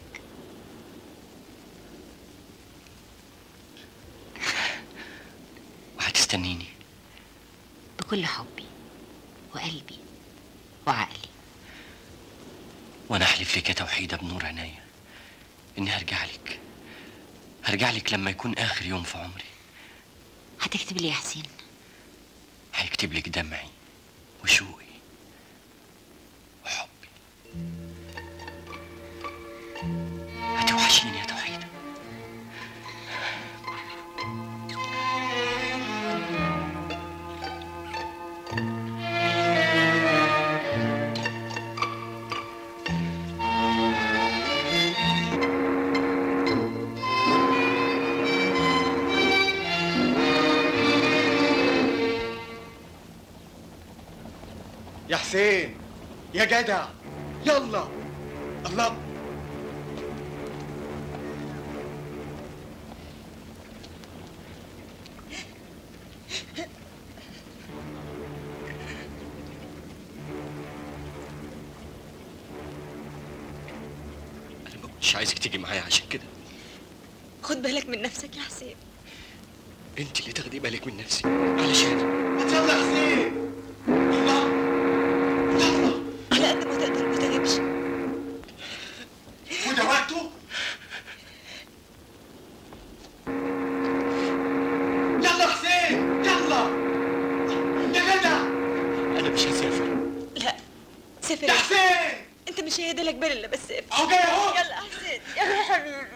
Speaker 2: وهتستنيني
Speaker 1: بكل حبي وقلبي وعقلي
Speaker 2: وأنا أحلف لك يا توحيدة بنور عينيا إني هرجع لك هرجع لك لما يكون آخر يوم في عمري
Speaker 1: هتكتب لي يا حسين
Speaker 2: هيكتب لك دمعي وشوقي وحبي هتوحشيني يا توحيدة
Speaker 6: يا حسين يا جدع يلا الله
Speaker 2: أنا ما كنتش عايزك تيجي معايا عشان كده
Speaker 1: خد بالك من نفسك يا حسين
Speaker 2: أنت اللي تاخدي بالك من نفسي علشان
Speaker 6: يلا يا حسين يلا يلا
Speaker 1: على قد ما تقدر ما تغيبش
Speaker 6: وده وقته يلا يا حسين يلا يا جدع
Speaker 2: أنا مش هسافر
Speaker 1: لا سافر
Speaker 6: يا حسين
Speaker 1: انت مش هيهدلك بال الا بس سافر
Speaker 6: اهو جاي اهو
Speaker 1: يلا يا حسين يلا يا حبيبي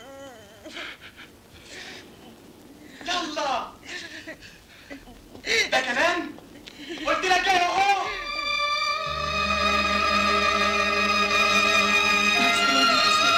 Speaker 6: يلا ده كمان قلت لك جاي اهو
Speaker 1: مع السلامة يا حسين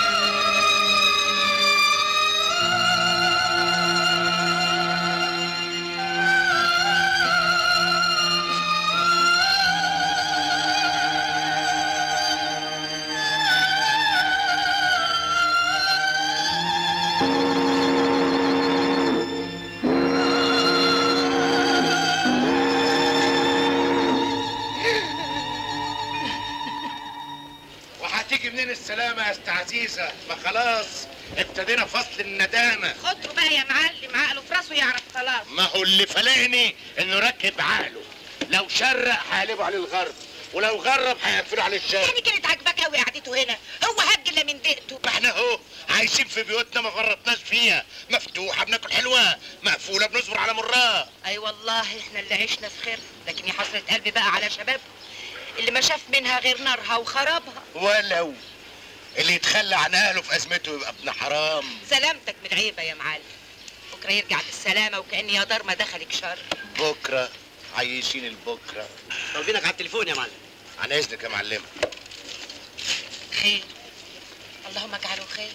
Speaker 5: وهتيجي منين السلامة يا أست عزيزة؟ ما خلاص ابتدينا فصل الندامة
Speaker 3: خده بقى يا معلم عقله في راسه يعرف خلاص
Speaker 5: ما هو اللي فلقني انه ركب عقله لو شرق هيقلبوا عليه الغرب ولو غرب هيقفلوا عليه الشرق
Speaker 3: يعني كانت عاجباك قوي قعدته هنا هو هج الا من دقته
Speaker 5: ما احنا اهو عايشين في بيوتنا ما فرطناش فيها مفتوحة بناكل حلوة مقفولة بنصبر على مراه
Speaker 3: اي والله احنا اللي عشنا في خير لكن يا حسرة قلبي بقى على شباب اللي ما شاف منها غير نارها وخرابها
Speaker 5: ولو اللي يتخلى عن اهله في ازمته يبقى ابن حرام
Speaker 3: سلامتك من عيبه يا معلم بكره يرجع بالسلامه وكان يا دار ما دخلك شر
Speaker 5: بكرة عايشين البكرة
Speaker 10: طالبينك على التليفون يا معلم
Speaker 5: عن اذنك يا معلمة
Speaker 3: خير اللهم اجعله خير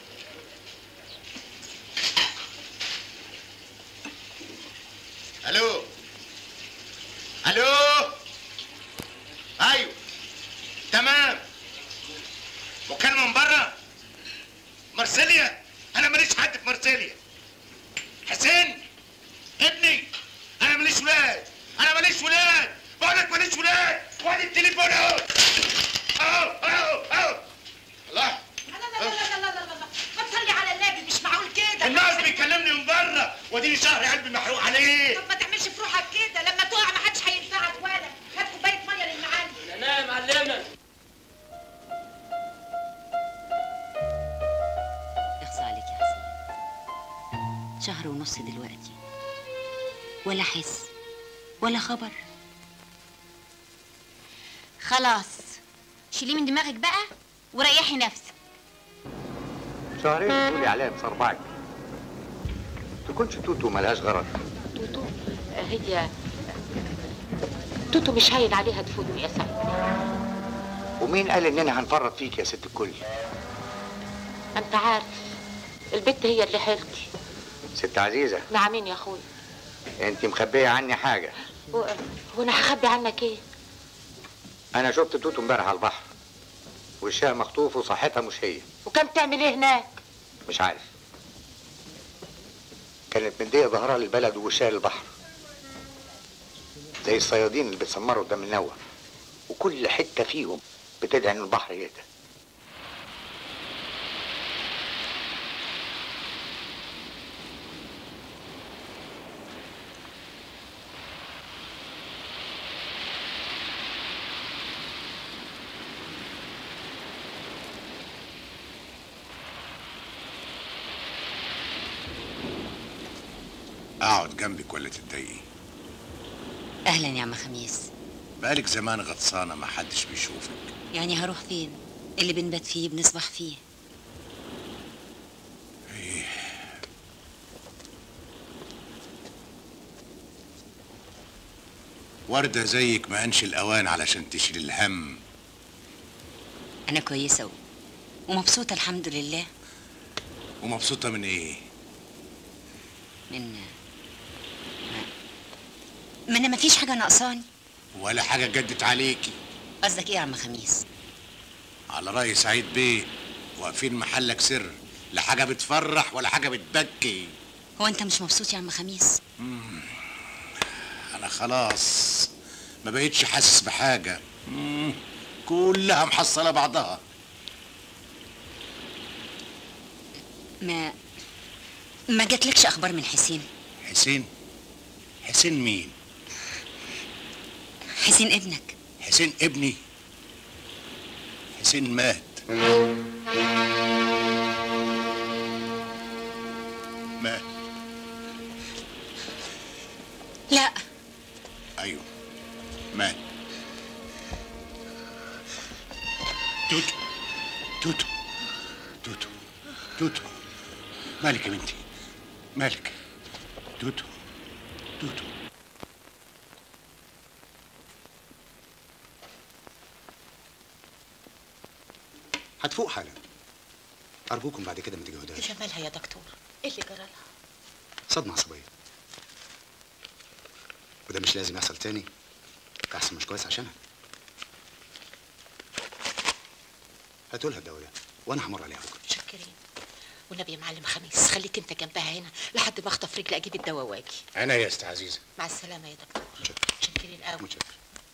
Speaker 5: الو الو ماليش ولاد بقول لك ماليش ولاد وادي التليفون اهو اهو اهو اهو الله
Speaker 3: لا لا لا لا لا لا لا ما تصلي على النبي مش معقول كده
Speaker 5: الناس بيكلمني من بره واديني شهر قلبي محروق عليه
Speaker 3: طب ما تعملش في روحك كده لما تقع ما حدش هينفعك ولا هات كوبايه ميه للمعلم
Speaker 2: انا يا معلمه
Speaker 1: اخصى عليك يا حسين شهر ونص دلوقتي ولا حس ولا خبر
Speaker 7: خلاص شيليه من دماغك بقى وريحي نفسك
Speaker 5: شهرين تقولي عليها بصربعك تكونش توتو ملهاش غرض
Speaker 3: توتو هي توتو مش هاين عليها تفوتني يا سعيد
Speaker 5: ومين قال اننا هنفرط فيك يا ست الكل
Speaker 3: ما انت عارف البت هي اللي حيلتي
Speaker 5: ست عزيزه
Speaker 3: نعمين يا اخويا
Speaker 5: انت مخبيه عني حاجه
Speaker 3: و- وانا هخبي عنك ايه
Speaker 5: انا شفت توتو امبارح على البحر وشها مخطوف وصحتها مش هي
Speaker 3: وكم تعمل ايه هناك
Speaker 5: مش عارف كانت مديه ظهرها للبلد ووشها للبحر زي الصيادين اللي بيتسمروا قدام النوة وكل حته فيهم بتدعي ان البحر يهدى
Speaker 10: اقعد جنبك ولا تتضايقي
Speaker 1: اهلا يا عم خميس
Speaker 10: بقالك زمان غطسانه ما حدش بيشوفك
Speaker 1: يعني هروح فين اللي بنبات فيه بنصبح فيه
Speaker 10: ورده زيك ما انش الاوان علشان تشيل الهم
Speaker 1: انا كويسه و... ومبسوطه الحمد لله
Speaker 10: ومبسوطه من ايه
Speaker 1: من ما, ما انا مفيش حاجه ناقصاني
Speaker 10: ولا حاجه جدت عليكي
Speaker 1: قصدك ايه يا عم خميس
Speaker 10: على راي سعيد بيه واقفين محلك سر لا حاجه بتفرح ولا حاجه بتبكي
Speaker 1: هو انت مش مبسوط يا عم خميس
Speaker 10: انا خلاص ما بقيتش حاسس بحاجه مم، كلها محصله بعضها
Speaker 1: ما ما جاتلكش اخبار من حسين
Speaker 10: حسين حسين مين
Speaker 1: حسين ابنك
Speaker 10: حسين ابني حسين مات مات
Speaker 1: لا
Speaker 10: ايوه مات توتو توتو توتو توتو مالك يا بنتي مالك توتو توتو
Speaker 9: هتفوق حالا ارجوكم بعد كده ما تجهدوهاش
Speaker 3: جمالها يا دكتور ايه اللي جرى لها
Speaker 9: صدمه عصبيه وده مش لازم يحصل تاني احسن مش كويس عشانها هاتوا لها الدواء ده وانا همر عليها بكره
Speaker 3: متشكرين والنبي يا معلم خميس خليك انت جنبها هنا لحد ما اخطف رجلي اجيب الدواء واجي
Speaker 10: انا يا است عزيزه
Speaker 3: مع السلامه يا دكتور
Speaker 9: متشكر
Speaker 3: متشكرين قوي
Speaker 9: متشكر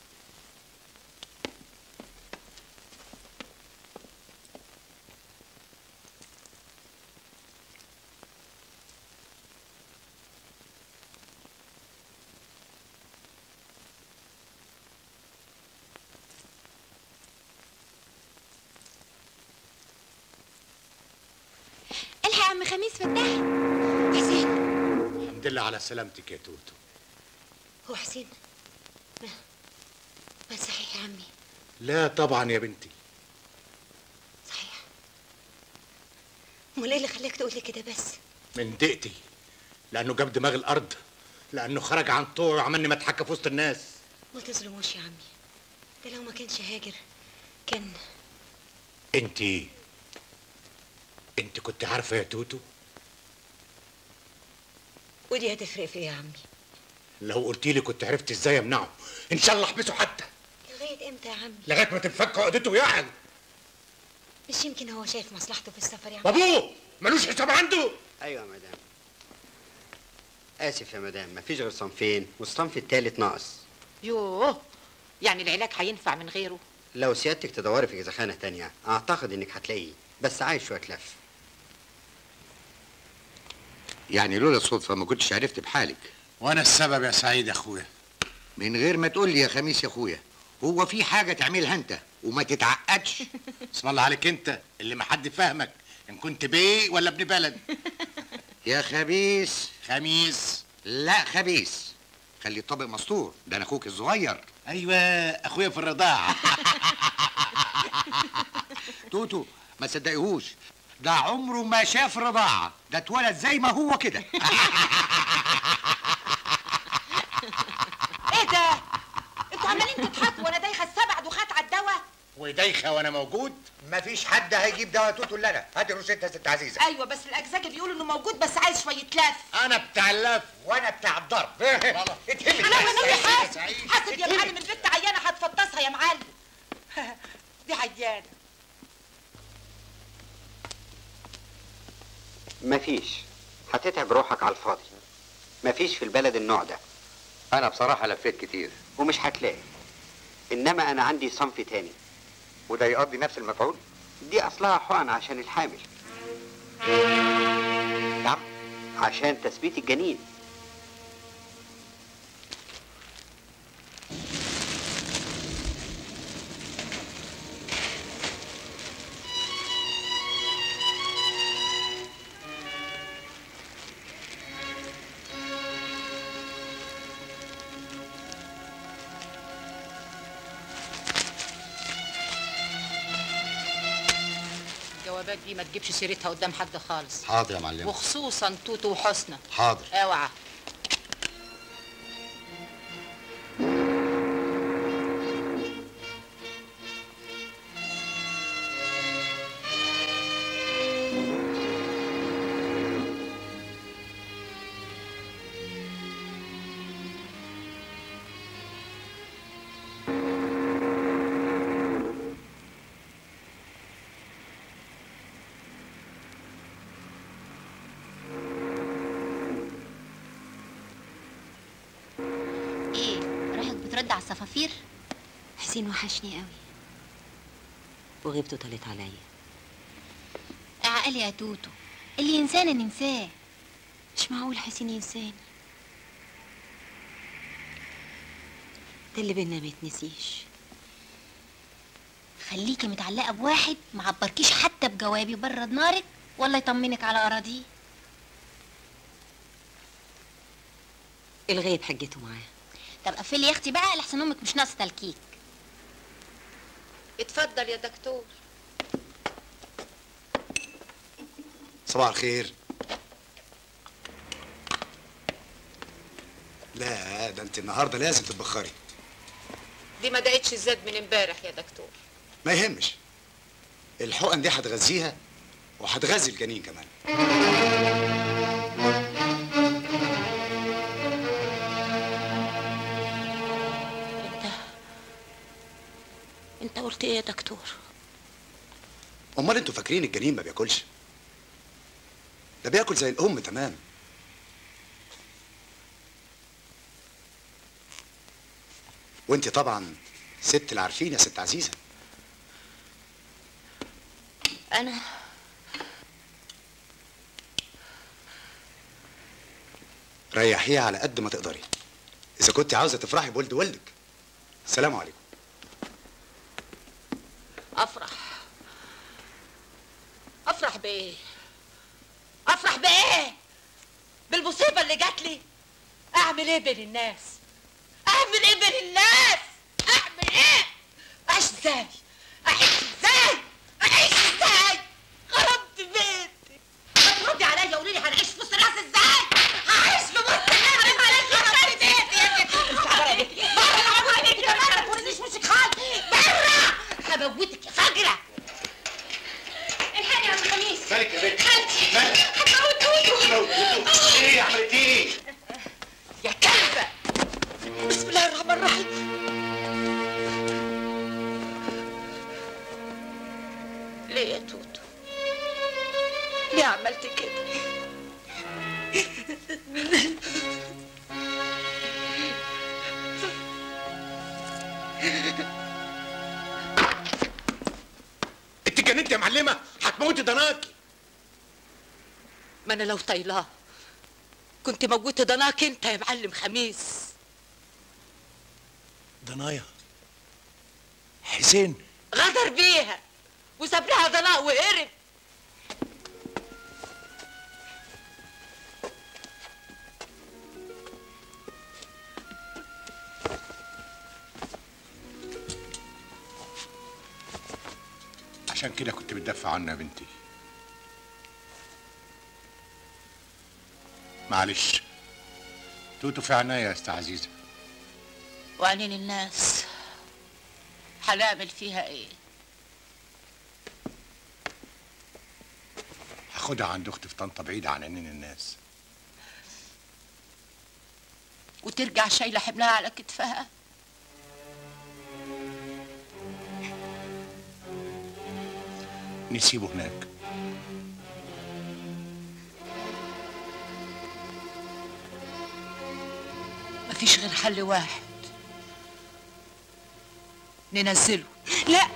Speaker 7: الحق يا عم خميس فتح حسين
Speaker 10: الحمد لله على سلامتك يا توتو
Speaker 1: هو حسين ما ما صحيح يا عمي
Speaker 10: لا طبعا يا بنتي
Speaker 1: صحيح امال ايه اللي خلاك تقول لي كده بس
Speaker 10: من دقتي لانه جاب دماغ الارض لانه خرج عن طوعه وعملني متحكى في وسط الناس
Speaker 1: ما تظلموش يا عمي ده لو ما كانش هاجر كان
Speaker 10: انت انت كنت عارفه يا توتو
Speaker 1: ودي هتفرق في ايه يا عمي
Speaker 10: لو قلت لي كنت عرفت ازاي امنعه ان شاء الله احبسه حتى
Speaker 1: لغايه امتى يا عمي
Speaker 10: لغايه ما تنفك عقدته ويعن
Speaker 1: مش يمكن هو شايف مصلحته في السفر يا عمي
Speaker 10: وابوه ملوش حساب عنده
Speaker 11: ايوه يا مدام اسف يا مدام مفيش غير صنفين والصنف التالت ناقص
Speaker 3: يوه يعني العلاج هينفع من غيره
Speaker 11: لو سيادتك تدوري في جزخانة تانية أعتقد إنك هتلاقيه بس عايز شوية لف
Speaker 5: يعني لولا الصدفه ما كنتش عرفت بحالك
Speaker 10: وانا السبب يا سعيد يا اخويا
Speaker 5: من غير ما تقول لي يا خميس يا اخويا هو في حاجه تعملها انت وما تتعقدش
Speaker 10: اسم الله عليك انت اللي ما حد فاهمك ان كنت بيه ولا ابن بلد
Speaker 5: يا خبيث
Speaker 10: خميس
Speaker 5: لا خبيث خلي الطبق مستور ده انا اخوك الصغير
Speaker 10: ايوه اخويا في الرضاعه
Speaker 5: توتو ما صدقيهوش ده عمره ما شاف رضاعه ده اتولد زي ما هو كده
Speaker 3: ايه ده انتوا عمالين تضحكوا وانا دايخه السبع دخات على الدواء
Speaker 10: ودايخه وانا موجود
Speaker 5: مفيش حد هيجيب دواء توتو الا انا هاتي روشته يا ست عزيزه
Speaker 3: ايوه بس الاجزاجي بيقولوا انه موجود بس عايز شويه لف
Speaker 10: انا بتاع اللف
Speaker 5: وانا بتاع الضرب اتهمي
Speaker 3: انا ونبي حاسب
Speaker 10: سعيد.
Speaker 3: حاسب يا معلم البت عيانه هتفطسها يا معلم دي عيانه
Speaker 11: مفيش هتتعب روحك على الفاضي مفيش في البلد النوع ده
Speaker 5: انا بصراحه لفيت كتير
Speaker 11: ومش هتلاقي إنما أنا عندي صنف تاني
Speaker 5: وده يقضي نفس المفعول
Speaker 11: دي أصلها حقن عشان الحامل
Speaker 5: نعم
Speaker 11: عشان تثبيت الجنين
Speaker 3: الجوابات دي ما تجيبش سيرتها قدام حد خالص
Speaker 10: حاضر يا معلم
Speaker 3: وخصوصا توتو وحسنى
Speaker 10: حاضر
Speaker 3: اوعى
Speaker 7: ايه رايك بترد على الصفافير
Speaker 1: حسين وحشني قوي وغيبته طالت عليا
Speaker 7: عقل يا توتو اللي ينسانا ننساه
Speaker 1: مش معقول حسين ينساني ده اللي بينا ما يتنسيش
Speaker 7: خليكي متعلقه بواحد ما عبركيش حتى بجوابي برد نارك ولا يطمنك على اراضيه
Speaker 1: الغيب حجته معاه
Speaker 7: طب قفلي يا اختي بقى لحسن امك مش ناقصه تلكيك
Speaker 3: اتفضل يا دكتور
Speaker 9: صباح الخير لا ده انت النهارده لازم تتبخري
Speaker 3: دي ما دقتش الزاد من امبارح يا دكتور
Speaker 9: ما يهمش الحقن دي هتغذيها وهتغذي الجنين كمان
Speaker 3: انت انت قلت ايه يا دكتور
Speaker 9: امال انتوا فاكرين الجنين ما بياكلش ده بياكل زي الام تمام وانت طبعا ست العارفين يا ست عزيزه
Speaker 3: انا
Speaker 9: ريحيها على قد ما تقدري اذا كنت عاوزه تفرحي بولد والدك السلام عليكم
Speaker 3: افرح افرح بايه افرح بايه بالمصيبه اللي جات لي اعمل ايه بين الناس اعمل ايه بين الناس اعمل ايه اعيش ازاي اعيش ازاي اعيش ازاي خربت بيتي طب ردي عليا قولي لي هنعيش في وسط الناس ازاي هعيش في وسط الناس حرام عليك خربت بيتي يا بنتي مش عليك بره العمر عليك كمان ما تورينيش وشك خالص بره هموتك يا فجره الحقني يا ابو خميس
Speaker 5: مالك يا بنت
Speaker 3: خالتي
Speaker 5: مالك
Speaker 3: هتموت توتو
Speaker 5: ايه عملت ايه
Speaker 3: يا كلبة بسم الله الرحمن الرحيم ليه يا توتو ليه عملت كده
Speaker 10: انت اتجننت يا معلمه هتموتي ضناكي
Speaker 3: ما انا لو طايلاه كنت موجوده ضناك انت يا معلم خميس
Speaker 10: ضنايا حسين
Speaker 3: غدر بيها وساب لها ضناء وهرب
Speaker 10: عشان كده كنت بتدافع عنها يا بنتي معلش توتو في عناية يا استاذ عزيزه
Speaker 3: وعنين الناس هنعمل فيها ايه
Speaker 10: هاخدها عند اختي في طنطا بعيد عن عينين الناس
Speaker 3: وترجع شايله حملها على كتفها
Speaker 10: نسيبه هناك
Speaker 3: مفيش غير حل واحد ننزله لا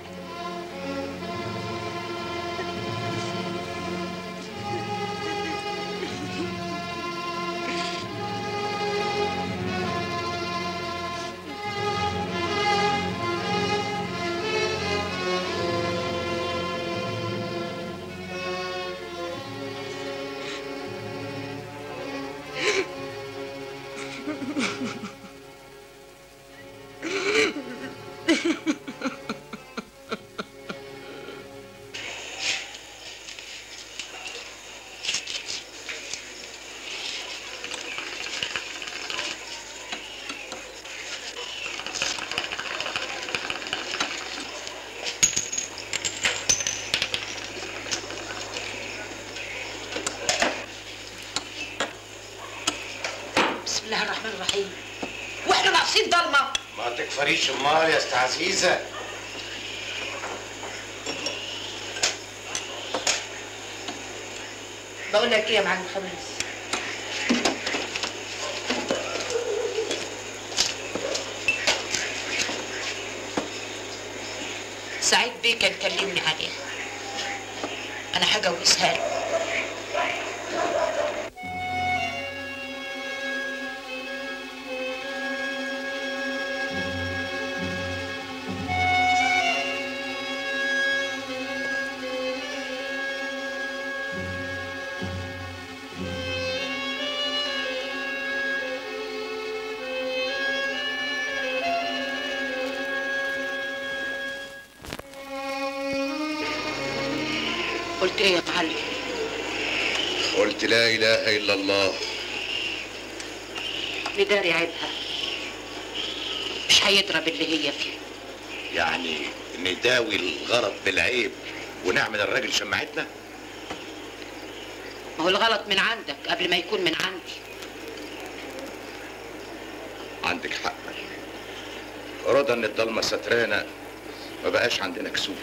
Speaker 3: بسم الله الرحمن الرحيم واحنا ناقصين ضلمه
Speaker 10: ما تكفريش امال يا استاذ عزيزه
Speaker 3: بقول لك ايه يا معلم خميس سعيد بيه كان كلمني عليها انا هجوزها له قلت ايه يا معلم
Speaker 5: قلت لا اله الا الله
Speaker 3: نداري عيبها مش هيضرب اللي هي فيه
Speaker 5: يعني نداوي الغلط بالعيب ونعمل الراجل شماعتنا
Speaker 3: ما هو الغلط من عندك قبل ما يكون من عندي
Speaker 5: عندك حق رضا ان الضلمه سترانا ما بقاش عندنا كسوف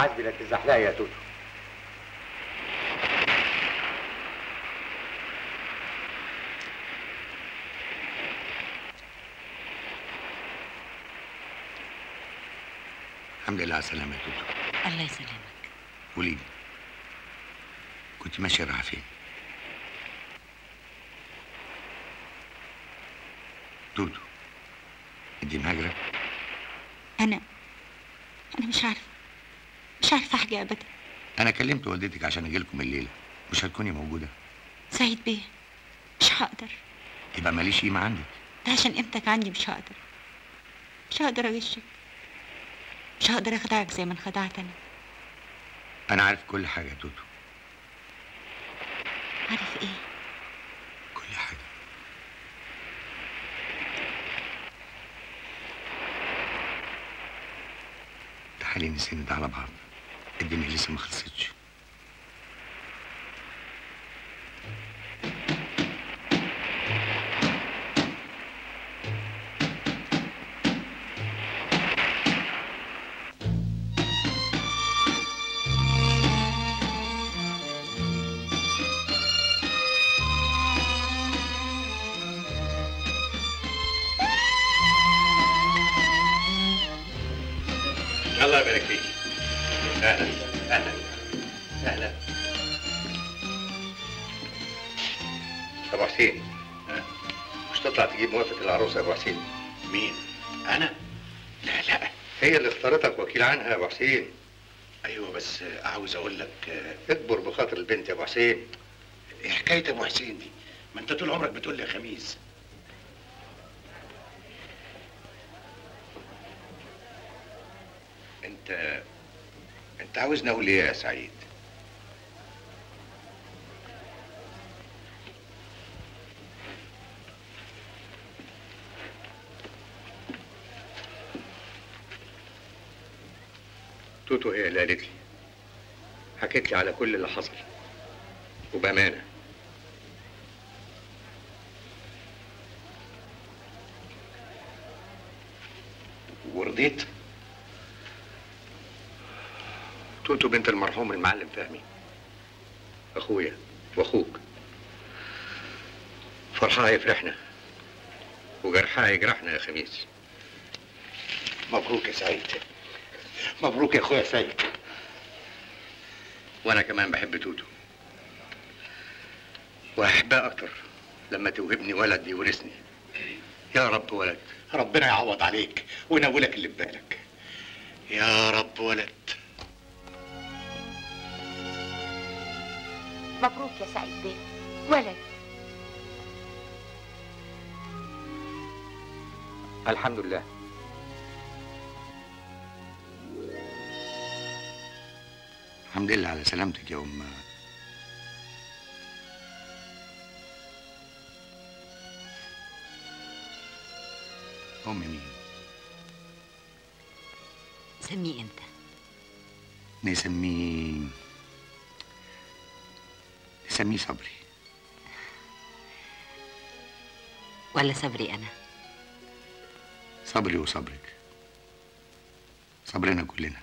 Speaker 5: حد لا تزحلقي يا توتو
Speaker 12: الحمد لله على السلامة يا توتو
Speaker 1: الله يسلمك
Speaker 12: قولي لي كنت ماشية رايحة فين؟ توتو انت مهاجرة؟
Speaker 1: انا انا مش عارفه مش عارفه حاجه ابدا
Speaker 12: أنا كلمت والدتك عشان أجي لكم الليلة مش هتكوني موجودة
Speaker 1: سعيد بيه مش هقدر
Speaker 12: يبقى ماليش قيمة عندك
Speaker 1: ده عشان قيمتك عندي مش هقدر مش هقدر اغشك مش هقدر اخدعك زي ما انخدعت انا
Speaker 12: أنا عارف كل حاجة يا توتو
Speaker 1: عارف ايه
Speaker 12: كل حاجة تعالي نسند على بعض الدنيا لسه ما خلصتش
Speaker 5: الله يبارك فيك اهلا اهلا اهلا ابو حسين ها؟ مش تطلع تجيب موافقه العروسه يا ابو حسين مين انا لا لا هي اللي اختارتك وكيل عنها يا ابو حسين ايوه بس عاوز اقول لك اكبر بخاطر البنت يا ابو حسين ايه حكايه ابو حسين دي ما انت طول عمرك بتقول لي يا خميس انت انت عاوزني اقول ايه يا سعيد توتو هي اللي قالت لي حكيت لي على كل اللي حصل وبامانه ورضيت توتو بنت المرحوم المعلم فهمي اخويا واخوك فرحها يفرحنا وجرحها يجرحنا يا خميس مبروك يا سعيد مبروك يا اخويا سعيد وانا كمان بحب توتو واحبها اكتر لما توهبني ولد يورثني يا رب ولد ربنا يعوض عليك وينولك اللي في بالك يا رب ولد
Speaker 7: مبروك يا سعيد بيه ولد
Speaker 11: الحمد لله
Speaker 12: الحمد لله على سلامتك يا أم أم مين؟
Speaker 1: سميه انت
Speaker 12: نسميه نسميه صبري
Speaker 1: ولا صبري انا
Speaker 12: صبري وصبرك صبرنا كلنا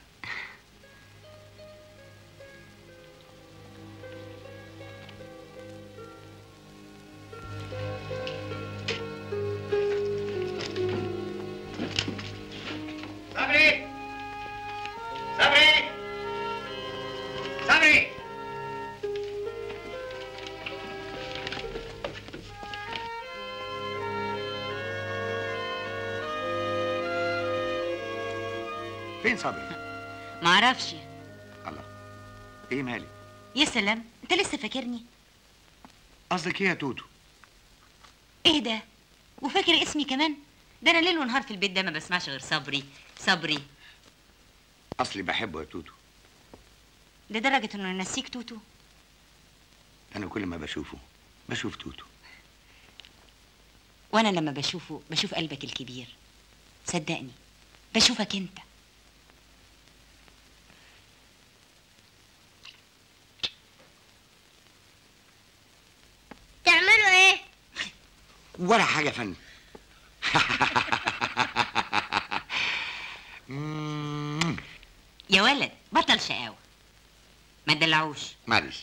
Speaker 5: صبري صبري صبري
Speaker 12: فين صبري؟
Speaker 1: ما اعرفش
Speaker 12: الله ايه مالك؟
Speaker 1: يا سلام انت لسه فاكرني
Speaker 12: قصدك ايه يا توتو؟
Speaker 1: ايه ده وفاكر اسمي كمان ده انا ليل ونهار في البيت ده ما بسمعش غير صبري صبري
Speaker 12: اصلي بحبه يا توتو
Speaker 1: لدرجه انه ينسيك توتو
Speaker 12: انا كل ما بشوفه بشوف توتو
Speaker 1: وانا لما بشوفه بشوف قلبك الكبير صدقني بشوفك انت
Speaker 13: تعملوا ايه؟
Speaker 12: ولا حاجه يا فندم مم.
Speaker 1: يا يا ولد بطل شقاوة ما تدلعوش
Speaker 5: معلش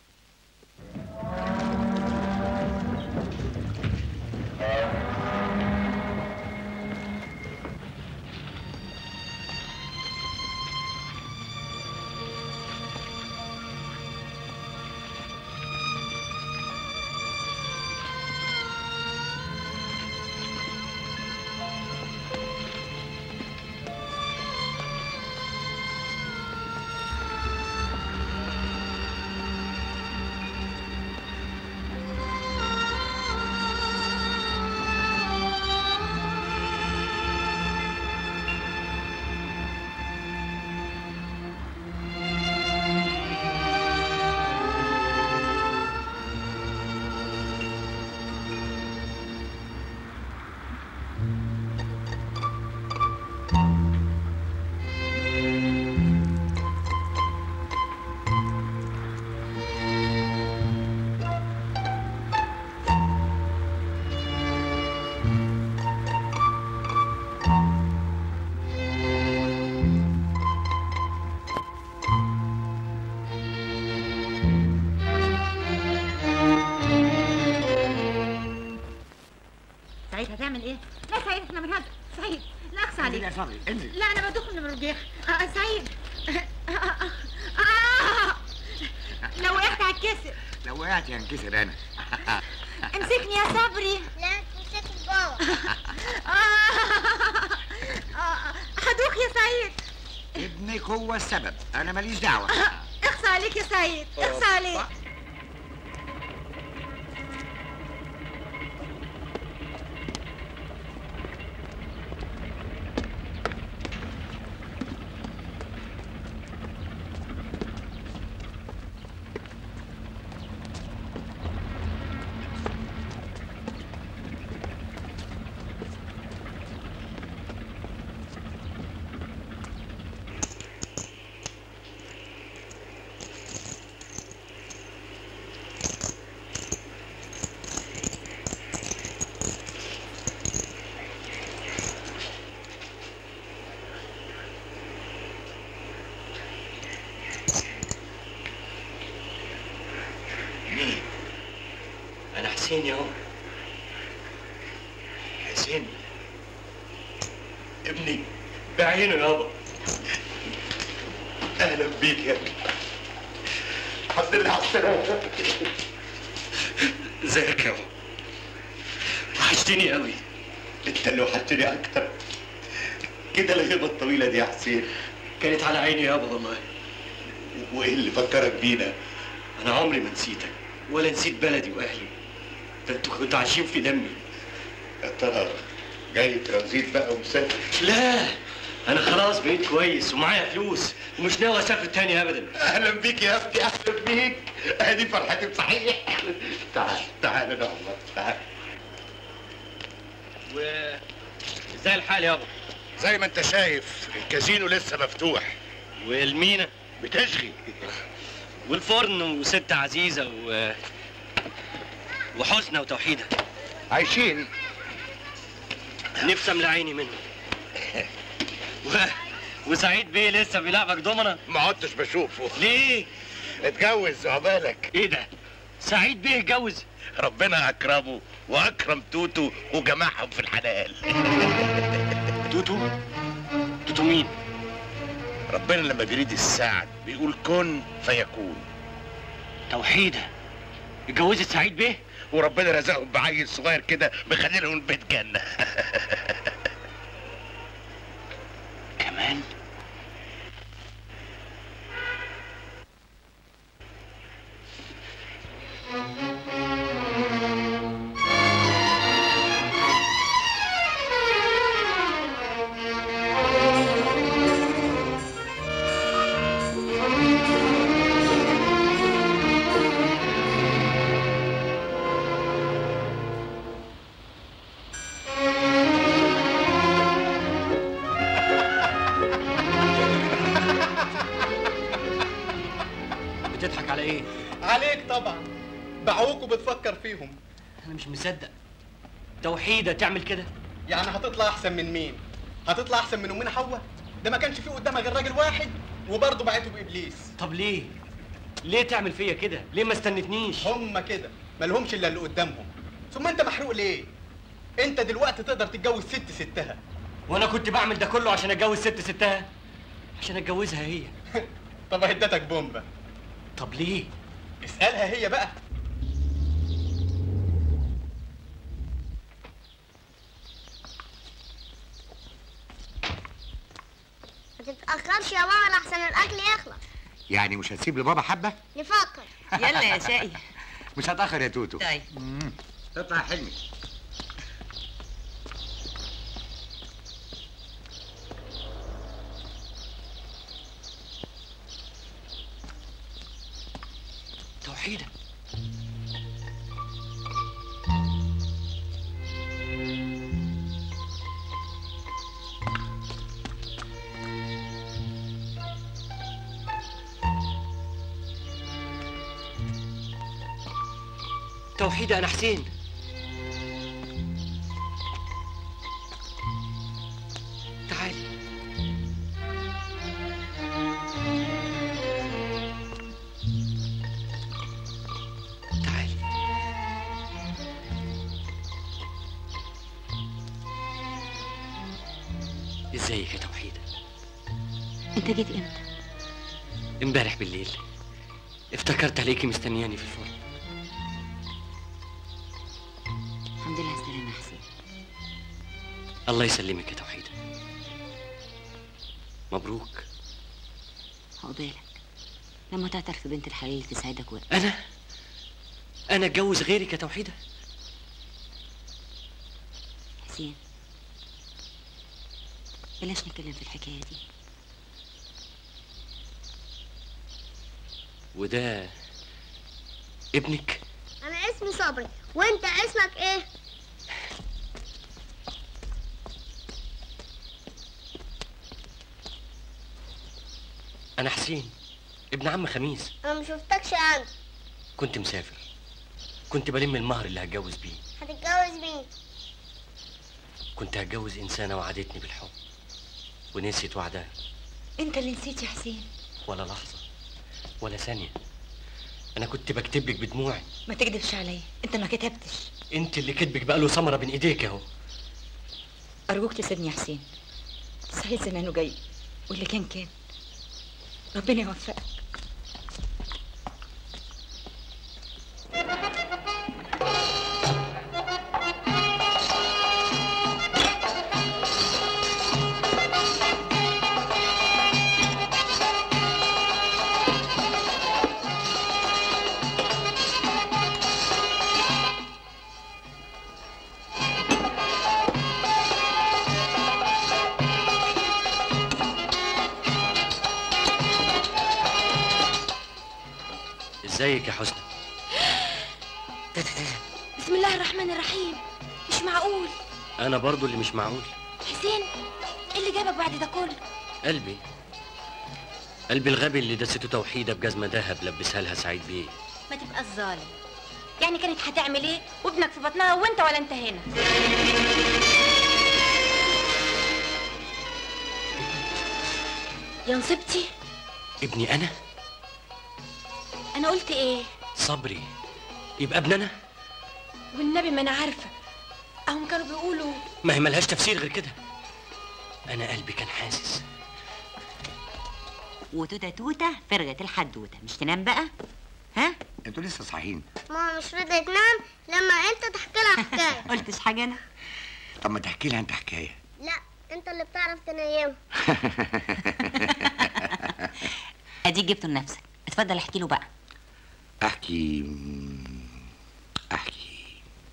Speaker 13: سعيد هتعمل ايه؟ لا سعيد احنا بنهزر سعيد لا اقصى عليك
Speaker 10: يا صبري انزل
Speaker 13: لا انا بدوخ من المرجيح آه آه، سعيد آه آه آه آه. لو وقعت هتكسر
Speaker 10: لو وقعت ينكسر انا
Speaker 13: امسكني يا صبري لا امسكني بابا هدوخ يا سعيد
Speaker 10: ابنك هو السبب انا ماليش دعوه
Speaker 13: اخصى عليك يا سعيد اخصى عليك
Speaker 2: مين؟ أنا حسين يا عمر حسين ابني بعينه يابا أهلا بيك يا ابني الحمد لله على السلامة ازيك يا عمر وحشتني قوي انت اللي وحشتني اكتر كده الغيبة الطويلة دي يا حسين كانت على عيني يابا والله وايه اللي فكرك بينا؟ انا عمري ما نسيتك ولا نسيت بلدي واهلي ده انتوا كنتوا عايشين في دمي يا ترى جاي ترانزيت بقى ومسافر لا انا خلاص بقيت كويس ومعايا فلوس ومش ناوي اسافر تاني ابدا اهلا بيك يا ابني اهلا بيك ادي فرحتي بصحيح تعال تعال انا والله تعال و ازاي الحال يابا
Speaker 5: زي ما انت شايف الكازينو لسه مفتوح
Speaker 2: والمينا
Speaker 5: بتشغي
Speaker 2: والفرن وست عزيزه و وحسنى وتوحيده
Speaker 5: عايشين
Speaker 2: نفسي املى عيني منهم و... وسعيد بيه لسه بيلعبك دومنا
Speaker 5: ما عدتش بشوفه
Speaker 2: ليه
Speaker 5: اتجوز عقبالك
Speaker 2: ايه ده سعيد بيه اتجوز
Speaker 5: ربنا اكرمه واكرم توتو وجمعهم في الحلال
Speaker 2: توتو توتو مين
Speaker 5: ربنا لما بيريد السعد بيقول كن فيكون
Speaker 2: توحيده اتجوزت سعيد بيه
Speaker 5: وربنا رزقهم بعيل صغير كده مخلي لهم البيت جنه
Speaker 2: كمان بتضحك على ايه
Speaker 6: عليك طبعا باعوك وبتفكر فيهم
Speaker 2: انا مش مصدق توحيده تعمل كده
Speaker 6: يعني هتطلع احسن من مين هتطلع احسن من امنا حواء ده ما كانش فيه قدامها غير راجل واحد وبرضه بعته بابليس
Speaker 2: طب ليه ليه تعمل فيا كده ليه ما استنتنيش
Speaker 6: هم كده مالهمش الا اللي قدامهم ثم انت محروق ليه انت دلوقتي تقدر تتجوز ست ستها
Speaker 2: وانا كنت بعمل ده كله عشان اتجوز ست ستها عشان اتجوزها هي
Speaker 6: طب ادتك بومبا
Speaker 2: طب ليه
Speaker 6: اسالها هي بقى
Speaker 14: ما تتأخرش يا ماما لحسن الأكل يخلص
Speaker 5: يعني مش هتسيب لبابا حبه
Speaker 14: نفكر
Speaker 1: يلا يا شقي
Speaker 5: مش هتاخر يا توتو
Speaker 1: طيب
Speaker 5: مم. اطلع يا حلمي
Speaker 2: توحيدة توحيدة أنا حسين تعالي تعالي ازيك يا توحيدة
Speaker 1: انت جيت امتى
Speaker 2: امبارح بالليل افتكرت عليكي مستنياني في الفرن
Speaker 1: الحمد لله على السلامه يا حسين
Speaker 2: الله يسلمك يا توحيدة مبروك
Speaker 1: عقبالك لما تعترف بنت الحلال تسعدك و...
Speaker 2: أنا أنا أتجوز غيرك يا توحيدة
Speaker 1: حسين بلاش نتكلم في الحكايه دي
Speaker 2: وده ابنك
Speaker 14: أنا اسمي صبري وأنت اسمك إيه؟
Speaker 2: أنا حسين ابن عم خميس
Speaker 14: أنا ما شفتكش عندي
Speaker 2: كنت مسافر كنت بلم المهر اللي هتجوز بيه
Speaker 14: هتتجوز مين؟
Speaker 2: كنت هتجوز إنسانة وعدتني بالحب ونسيت وعدها
Speaker 1: انت اللي نسيت يا حسين
Speaker 2: ولا لحظة ولا ثانية أنا كنت بكتب لك بدموعي
Speaker 1: ما تكدبش عليا انت ما كتبتش
Speaker 2: أنت اللي كتبك بقاله ثمرة بين إيديك أهو
Speaker 1: ارجوك تسيبني يا حسين صحيح زمانه جاي واللي كان كان ربنا يوفقك
Speaker 2: ازيك يا حسنى
Speaker 7: بسم الله الرحمن الرحيم مش معقول
Speaker 2: أنا برضو اللي مش معقول
Speaker 7: حسين ايه اللي جابك بعد ده كله
Speaker 2: قلبي قلبي الغبي اللي دسته توحيدة بجزمة دهب لبسها لها سعيد بيه
Speaker 7: ما تبقى الظالم يعني كانت هتعمل ايه وابنك في بطنها وانت ولا انت هنا يا نصيبتي
Speaker 2: ابني أنا
Speaker 7: انا قلت ايه
Speaker 2: صبري يبقى ابن أنا
Speaker 7: والنبي ما انا عارفه اهم كانوا بيقولوا
Speaker 2: ما هي ملهاش تفسير غير كده أنا قلبي كان حاسس
Speaker 1: وتوتة توتة فرغت الحدوتة مش تنام بقى ها
Speaker 5: انتوا لسه صاحيين
Speaker 14: ماما مش رضيت تنام لما أنت تحكي لها حكاية
Speaker 1: قلتش حاجة أنا
Speaker 5: طب ما تحكي لها انت حكايه
Speaker 14: لا أنت اللي بتعرف تنيمها
Speaker 1: أديك جبته لنفسك اتفضل احكي له بقى
Speaker 5: احكي احكي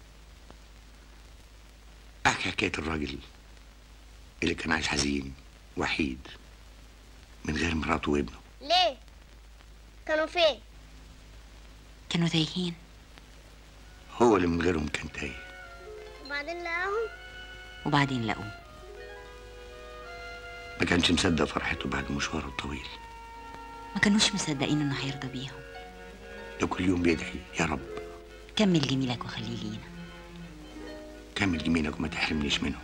Speaker 5: احكي حكايه الراجل اللي كان عايش حزين وحيد من غير مراته وابنه
Speaker 14: ليه؟ كانوا فين؟
Speaker 1: كانوا تايهين
Speaker 5: هو اللي من غيرهم كان تايه
Speaker 14: وبعدين لقاهم
Speaker 1: وبعدين لقوه
Speaker 5: ما كانش مصدق فرحته بعد مشواره الطويل
Speaker 1: ما كانوش مصدقين انه هيرضى بيهم
Speaker 5: ده كل يوم بيدعي يا رب
Speaker 1: كمل جميلك وخليه لينا
Speaker 5: كمل جميلك وما تحرمنيش منه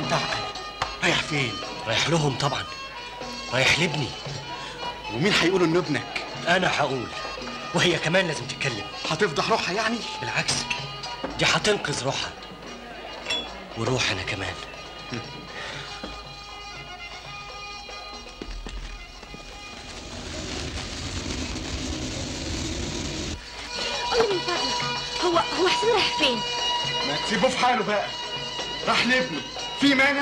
Speaker 6: متعقل رايح فين
Speaker 2: رايح لهم طبعا رايح لابني
Speaker 6: ومين هيقول انه ابنك
Speaker 2: انا هقول وهي كمان لازم تتكلم
Speaker 6: هتفضح روحها يعني
Speaker 2: بالعكس دي هتنقذ روحها وروح انا كمان
Speaker 13: قولي من فضلك هو هو حسين رايح فين؟
Speaker 6: ما تسيبه في حاله بقى راح لابنه في مانع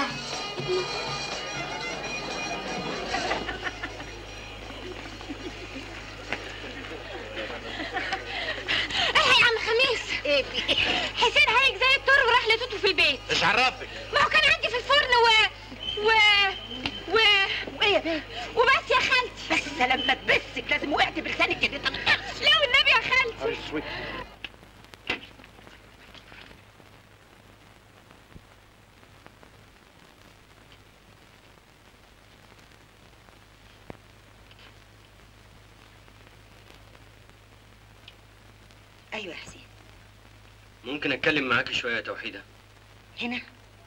Speaker 13: الحق يا عم خميس ايه حسين هيك زي الطور وراح لتوتو في البيت
Speaker 5: ايش عرفك
Speaker 13: ما هو كان عندي في الفرن و و و وايه يا بيه وبس يا خالتي بس لما تبسك لازم وقعت بلسانك كده لا والنبي يا خالتي
Speaker 1: ايوه يا حسين
Speaker 2: ممكن اتكلم معاك شويه يا توحيده
Speaker 1: هنا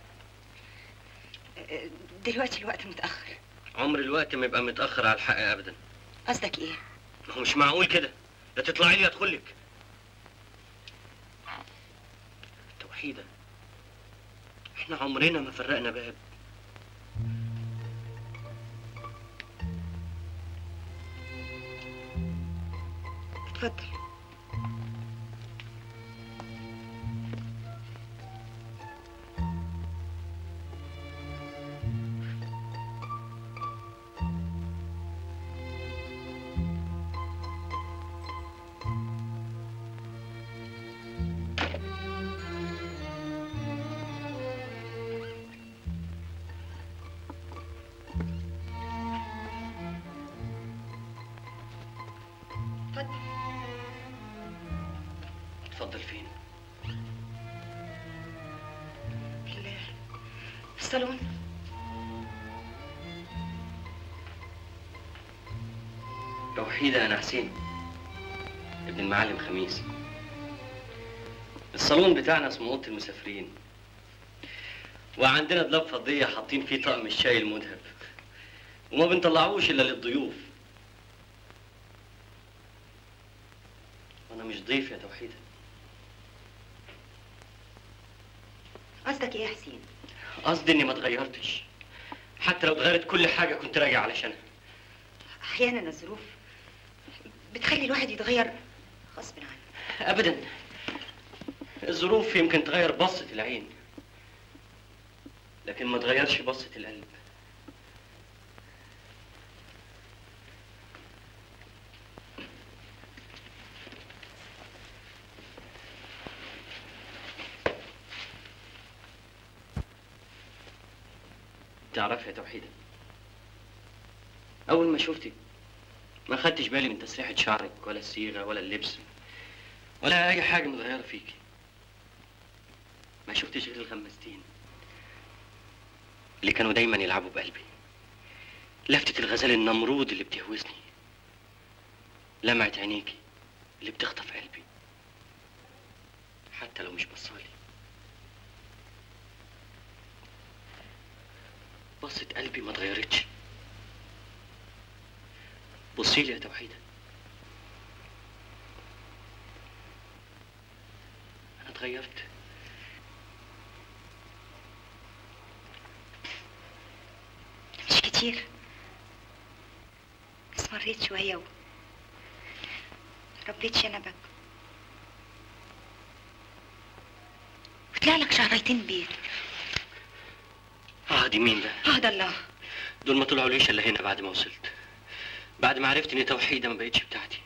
Speaker 1: أه، دلوقتي الوقت متاخر
Speaker 2: عمر الوقت ما يبقى متاخر على الحق ابدا
Speaker 1: قصدك ايه
Speaker 2: ما هو مش معقول كده لا تطلعي لي ادخل لك توحيده احنا عمرنا ما فرقنا باب
Speaker 1: اتفضل اتفضل
Speaker 2: اتفضل فين
Speaker 1: في الصالون
Speaker 2: توحيده انا حسين ابن المعلم خميس الصالون بتاعنا اسمه اوضه المسافرين وعندنا دولاب فضيه حاطين فيه طقم الشاي المذهب وما بنطلعوش الا للضيوف وانا مش ضيف يا توحيده
Speaker 1: قصدك ايه يا حسين
Speaker 2: قصدي اني ما اتغيرتش حتى لو اتغيرت كل حاجه كنت راجع علشانها
Speaker 1: احيانا الظروف بتخلي الواحد يتغير غصب عنه
Speaker 2: ابدا الظروف يمكن تغير بصة العين لكن ما تغيرش بصة القلب تعرف يا توحيدة أول ما شفتك ما خدتش بالي من تسريحة شعرك ولا الصيغة ولا اللبس ولا أي حاجة متغيرة فيكي ما شفتش غير الغمازتين اللي كانوا دايما يلعبوا بقلبي لفتة الغزال النمرود اللي بتهوسني لمعة عينيكي اللي بتخطف قلبي حتى لو مش بصالي بصة قلبي ما اتغيرتش بصي لي يا توحيدة أنا اتغيرت
Speaker 1: مش كتير بس مريت شوية و ربيت شنبك وطلع لك شعريتين بيض
Speaker 2: اه دي مين ده؟
Speaker 1: هذا الله
Speaker 2: دول ما طلعوا ليش الا هنا بعد ما وصلت بعد ما عرفت ان توحيدة ما بقتش بتاعتي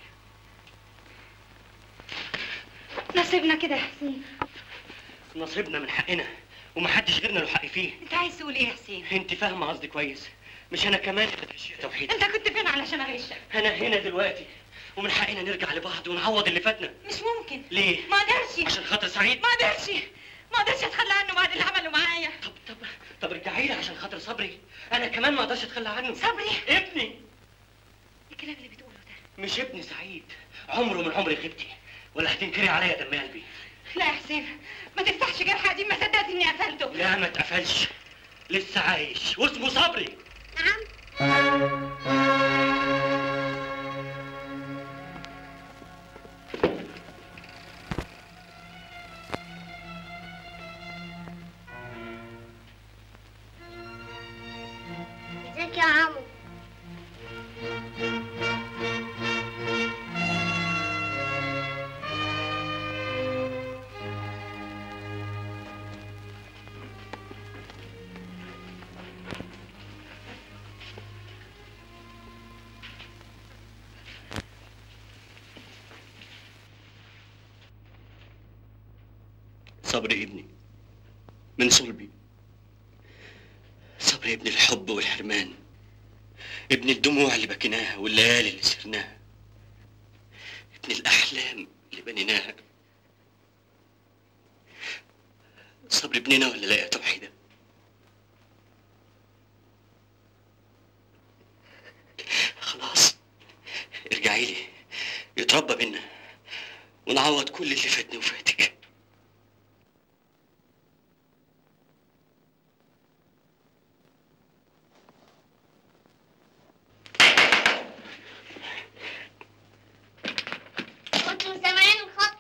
Speaker 1: نصيبنا كده يا حسين
Speaker 2: نصيبنا من حقنا ومحدش غيرنا له حق فيه
Speaker 1: انت عايز تقول ايه يا حسين
Speaker 2: انت فاهمة قصدي كويس مش انا كمان اللي بتغشي توحيدة
Speaker 1: انت كنت فين علشان اغشك
Speaker 2: انا هنا دلوقتي ومن حقنا نرجع لبعض ونعوض اللي فاتنا
Speaker 1: مش ممكن
Speaker 2: ليه؟
Speaker 1: ما اقدرش
Speaker 2: عشان خاطر سعيد
Speaker 1: ما اقدرش ما اقدرش اتخلى عنه بعد اللي عمله معايا
Speaker 2: طب طب طب ارجعي لي عشان خاطر صبري انا كمان ما اقدرش اتخلى عنه
Speaker 1: صبري
Speaker 2: ابني
Speaker 1: الكلام اللي بتقوله ده
Speaker 2: مش ابني سعيد عمره من عمري غبتي ولا هتنكري عليا دم قلبي
Speaker 1: لا يا حسين ما تفتحش جرح قديم ما صدقت اني قفلته
Speaker 2: لا ما اتقفلش لسه عايش واسمه صبري
Speaker 14: ازيك يا عمو
Speaker 2: صبري ابني من صلبي صبري ابن الحب والحرمان ابن الدموع اللي بكيناها والليالي اللي سهرناها ابن الأحلام اللي بنيناها صبري ابننا ولا لا يا توحيدة خلاص ارجعي لي يتربى بينا ونعوض كل اللي فاتني وفاتك
Speaker 14: كنتوا سامعين الخط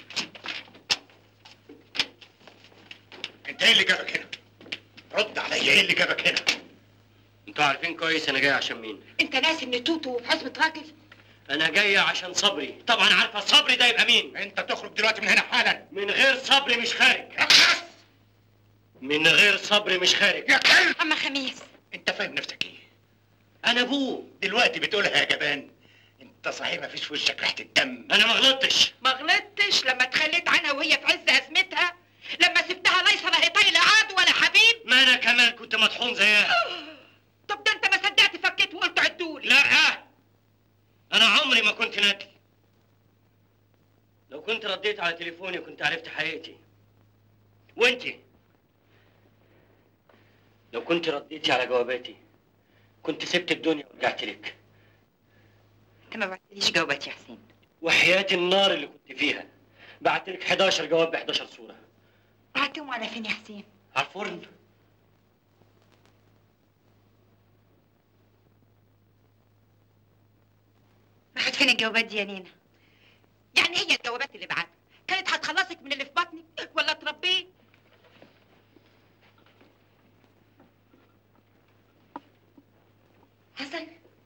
Speaker 5: انت ايه اللي جابك هنا؟ رد عليا ايه اللي جابك هنا؟
Speaker 2: انتوا عارفين كويس انا جاي عشان مين
Speaker 3: انت ناسي ان توتو في حزمة راجل
Speaker 2: انا جاي عشان صبري طبعا عارفه صبري ده يبقى مين
Speaker 5: انت تخرج دلوقتي من هنا حالا
Speaker 2: من غير صبري مش خارج من غير صبري مش خارج
Speaker 5: يا كلب
Speaker 3: اما خميس
Speaker 5: انت فاهم نفسك ايه؟
Speaker 2: انا ابوه
Speaker 5: دلوقتي بتقولها يا جبان انت صحيح ما فيش في وشك ريحه الدم
Speaker 2: انا ما غلطتش
Speaker 3: ما غلطتش لما تخليت عنها وهي في عز ازمتها لما سبتها ليس لا هي طايله عاد ولا حبيب
Speaker 2: ما انا كمان كنت مطحون زيها
Speaker 3: طب ده انت ما صدقت فكيت وقلت عدولي
Speaker 2: لا انا عمري ما كنت ندل لو كنت رديت على تليفوني كنت عرفت حقيقتي وانتي لو كنت رديتي على جواباتي كنت سبت الدنيا ورجعت لك
Speaker 3: انت ما بعتليش جوابات يا حسين
Speaker 2: وحياة النار اللي كنت فيها بعت لك 11 جواب ب 11 صورة
Speaker 3: بعتهم على فين يا حسين
Speaker 2: على الفرن
Speaker 3: راحت فين الجوابات دي يا نينا يعني هي الجوابات اللي بعتها كانت هتخلصك من اللي في بطنك ولا تربيه حصل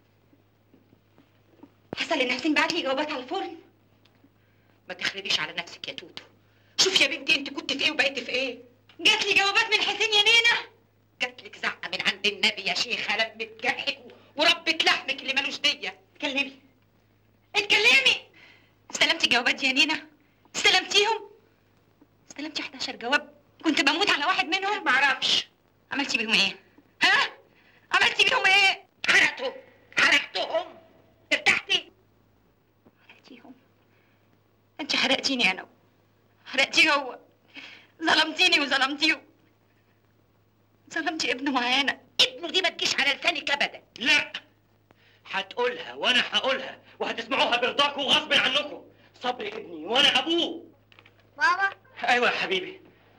Speaker 3: حصل ان حسين بعت لي جوابات على الفرن ما تخربيش على نفسك يا توتو شوف يا بنتي انت كنت في ايه وبقيت في ايه جات لي جوابات من حسين يا نينا جات لك زعقه من عند النبي يا شيخه لمت جرحك وربة لحمك اللي ملوش ديه اتكلمي اتكلمي استلمتي الجوابات دي يا نينا استلمتيهم استلمتي 11 جواب كنت بموت على واحد منهم معرفش عملتي بيهم ايه ها عملتي بيهم ايه حرقتهم حرقتهم ارتحتي حرقتيهم انت حرقتيني انا حرقتيه هو ظلمتيني وظلمتيه ظلمتي ابنه معانا ابنه دي ما تجيش على لسانك ابدا
Speaker 2: لا هتقولها وانا هقولها وهتسمعوها برضاكم وغصب عنكم صبري ابني وانا ابوه
Speaker 14: بابا
Speaker 2: ايوه يا حبيبي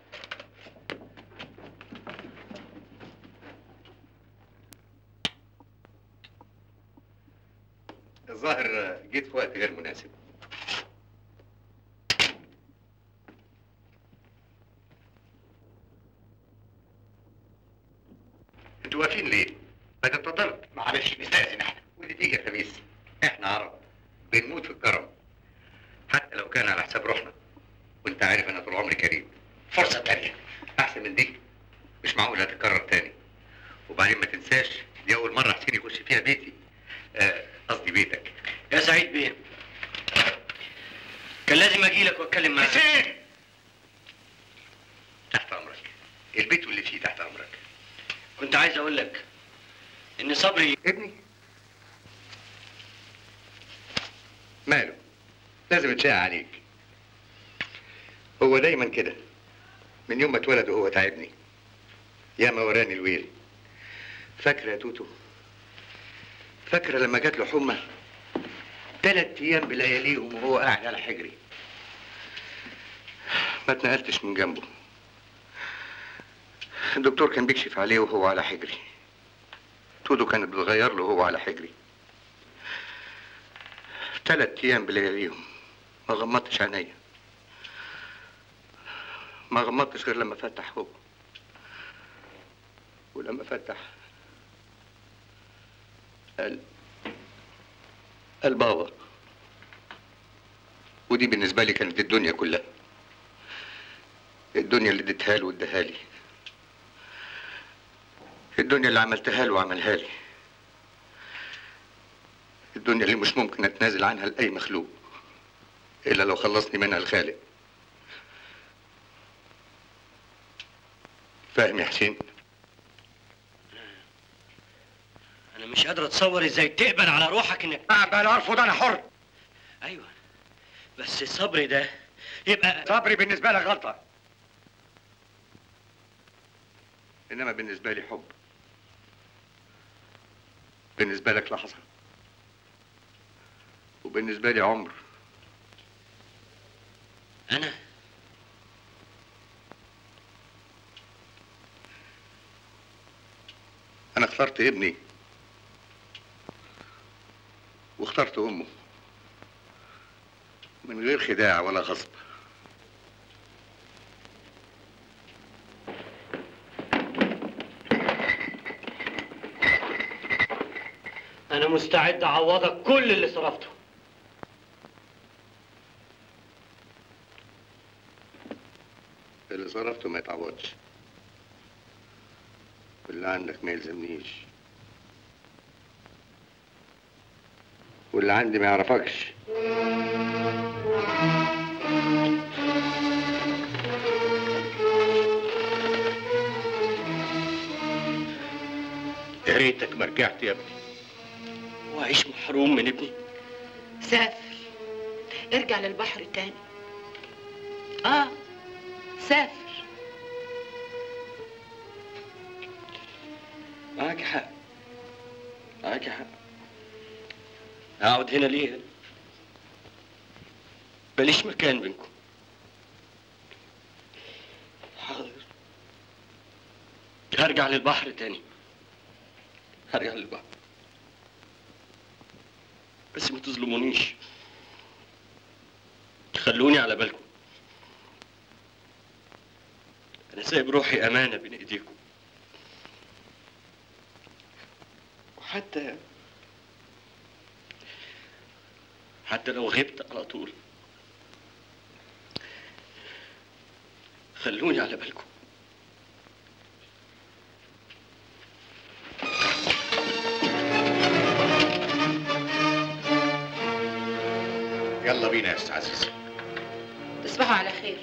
Speaker 4: الظاهر جيت في وقت غير مناسب انتوا واقفين ليه؟ ما تتفضلوا معلش نستأذن احنا ودي تيجي يا خميس احنا عرب بنموت في الكرم حتى لو كان على حساب روحنا وانت عارف انا طول عمري كريم فرصة تانية احسن من دي مش معقول هتتكرر تاني وبعدين ما تنساش دي اول مرة حسين يخش فيها بيتي آه، قصدي بيتك
Speaker 2: يا سعيد بيه كان لازم اجي لك واتكلم معاك
Speaker 4: حسين تحت امرك البيت واللي فيه تحت امرك
Speaker 2: كنت عايز اقول لك ان صبري
Speaker 4: ابني ماله لازم يتشاع عليك هو دايما كده من يوم ما اتولد وهو تعبني ياما وراني الويل فاكره يا توتو فاكره لما جات له حمى تلات ايام بلياليهم وهو قاعد على حجري ما اتنقلتش من جنبه الدكتور كان بيكشف عليه وهو على حجري تودو كانت بتغير له وهو على حجري ثلاث ايام بلياليهم ما غمضتش عينيا ما غمضتش غير لما فتح هو ولما فتح قال قال بابا ودي بالنسبة لي كانت الدنيا كلها الدنيا اللي اديتها له واداها لي الدنيا اللي عملتها له وعملها لي الدنيا اللي مش ممكن اتنازل عنها لأي مخلوق إلا لو خلصني منها الخالق فاهم يا حسين؟
Speaker 2: انا مش قادر اتصور ازاي تقبل على روحك انك
Speaker 4: اقبل ارفض انا حر
Speaker 2: ايوه بس الصبر ده يبقى
Speaker 4: صبري بالنسبة لك غلطة إنما بالنسبة لي حب بالنسبة لك لحظة وبالنسبة لي عمر
Speaker 2: انا
Speaker 4: أنا اخترت ابني واخترت أمه من غير خداع ولا غصب
Speaker 2: انا مستعد اعوضك كل اللي صرفته
Speaker 4: اللي صرفته ما يتعوضش واللي عندك ما يلزمنيش واللي عندي ما يعرفكش
Speaker 5: يا ريتك ما رجعت يا ابني
Speaker 2: واعيش محروم من ابني
Speaker 3: سافر ارجع للبحر تاني اه سافر
Speaker 2: معاك حق معاك حق اقعد هنا ليه ماليش مكان بينكم حاضر هرجع للبحر تاني هرجع للبحر بس ما تظلمونيش خلوني على بالكم انا سايب روحي امانه بين ايديكم وحتى حتى لو غبت على طول خلوني على بالكم
Speaker 5: يلا بينا يا استاذ عزيز
Speaker 3: تصبحوا على خير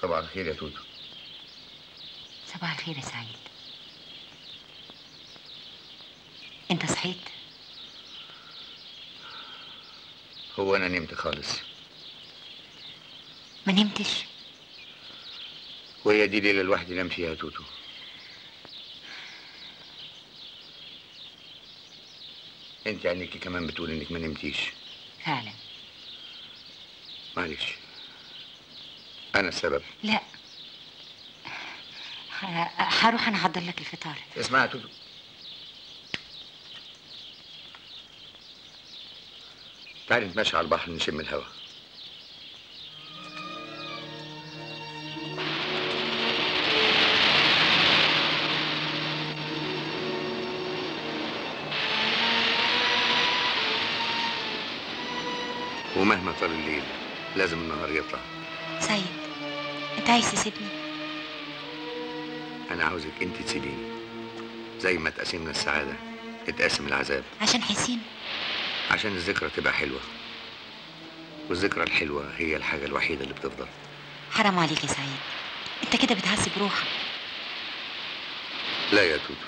Speaker 5: صباح الخير يا توتو
Speaker 1: صباح الخير يا سعيد انت صحيت
Speaker 5: هو انا نمت خالص
Speaker 1: ما نمتش
Speaker 5: وهي دي ليله الواحد ينام فيها يا توتو انت عينيكي كمان بتقول انك ما نمتيش
Speaker 1: فعلا
Speaker 5: معلش انا السبب
Speaker 1: لا ه- هروح انا احضر لك الفطار
Speaker 5: اسمع يا توتو تعالي نتمشى على البحر نشم الهوا ومهما طال الليل لازم النهار يطلع
Speaker 1: سيد انت عايز تسيبني
Speaker 5: انا عاوزك انت تسيبيني زي ما تقسمنا السعاده اتقاسم العذاب
Speaker 1: عشان حسين
Speaker 5: عشان الذكرى تبقى حلوه والذكرى الحلوه هي الحاجه الوحيده اللي بتفضل
Speaker 1: حرام عليك يا سعيد انت كده بتعذب روحك
Speaker 5: لا يا توتو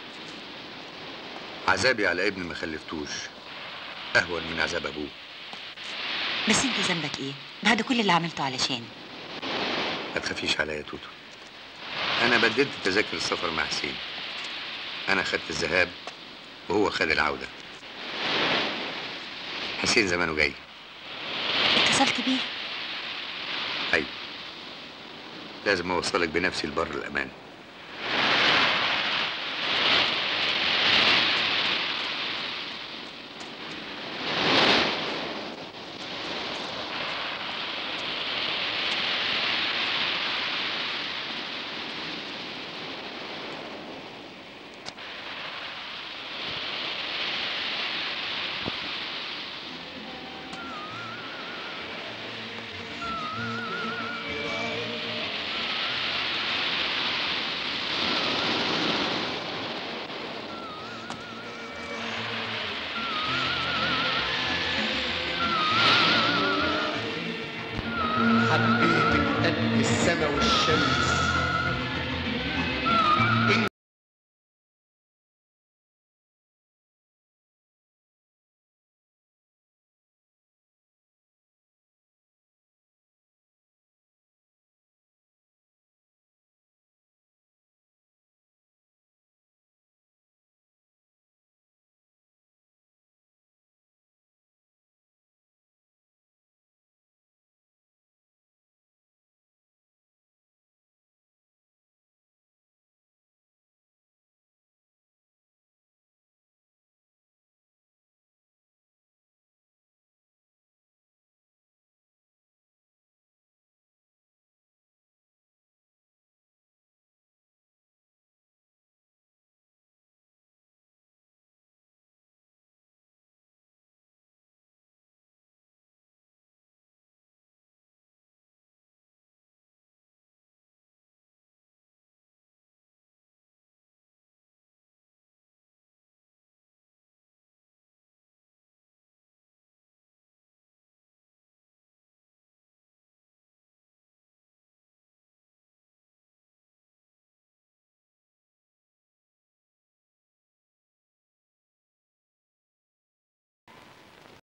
Speaker 5: عذابي على ابن ما خلفتوش اهون من عذاب ابوه
Speaker 1: بس انت ذنبك ايه بعد كل اللي عملته علشاني
Speaker 5: ما تخافيش عليا يا توتو انا بدلت تذاكر السفر مع حسين انا خدت الذهاب وهو خد العوده حسين زمانه جاي
Speaker 1: اتصلت بيه
Speaker 5: ايوه لازم اوصلك بنفسي لبر الامان
Speaker 6: حبيتك قد السما والشمس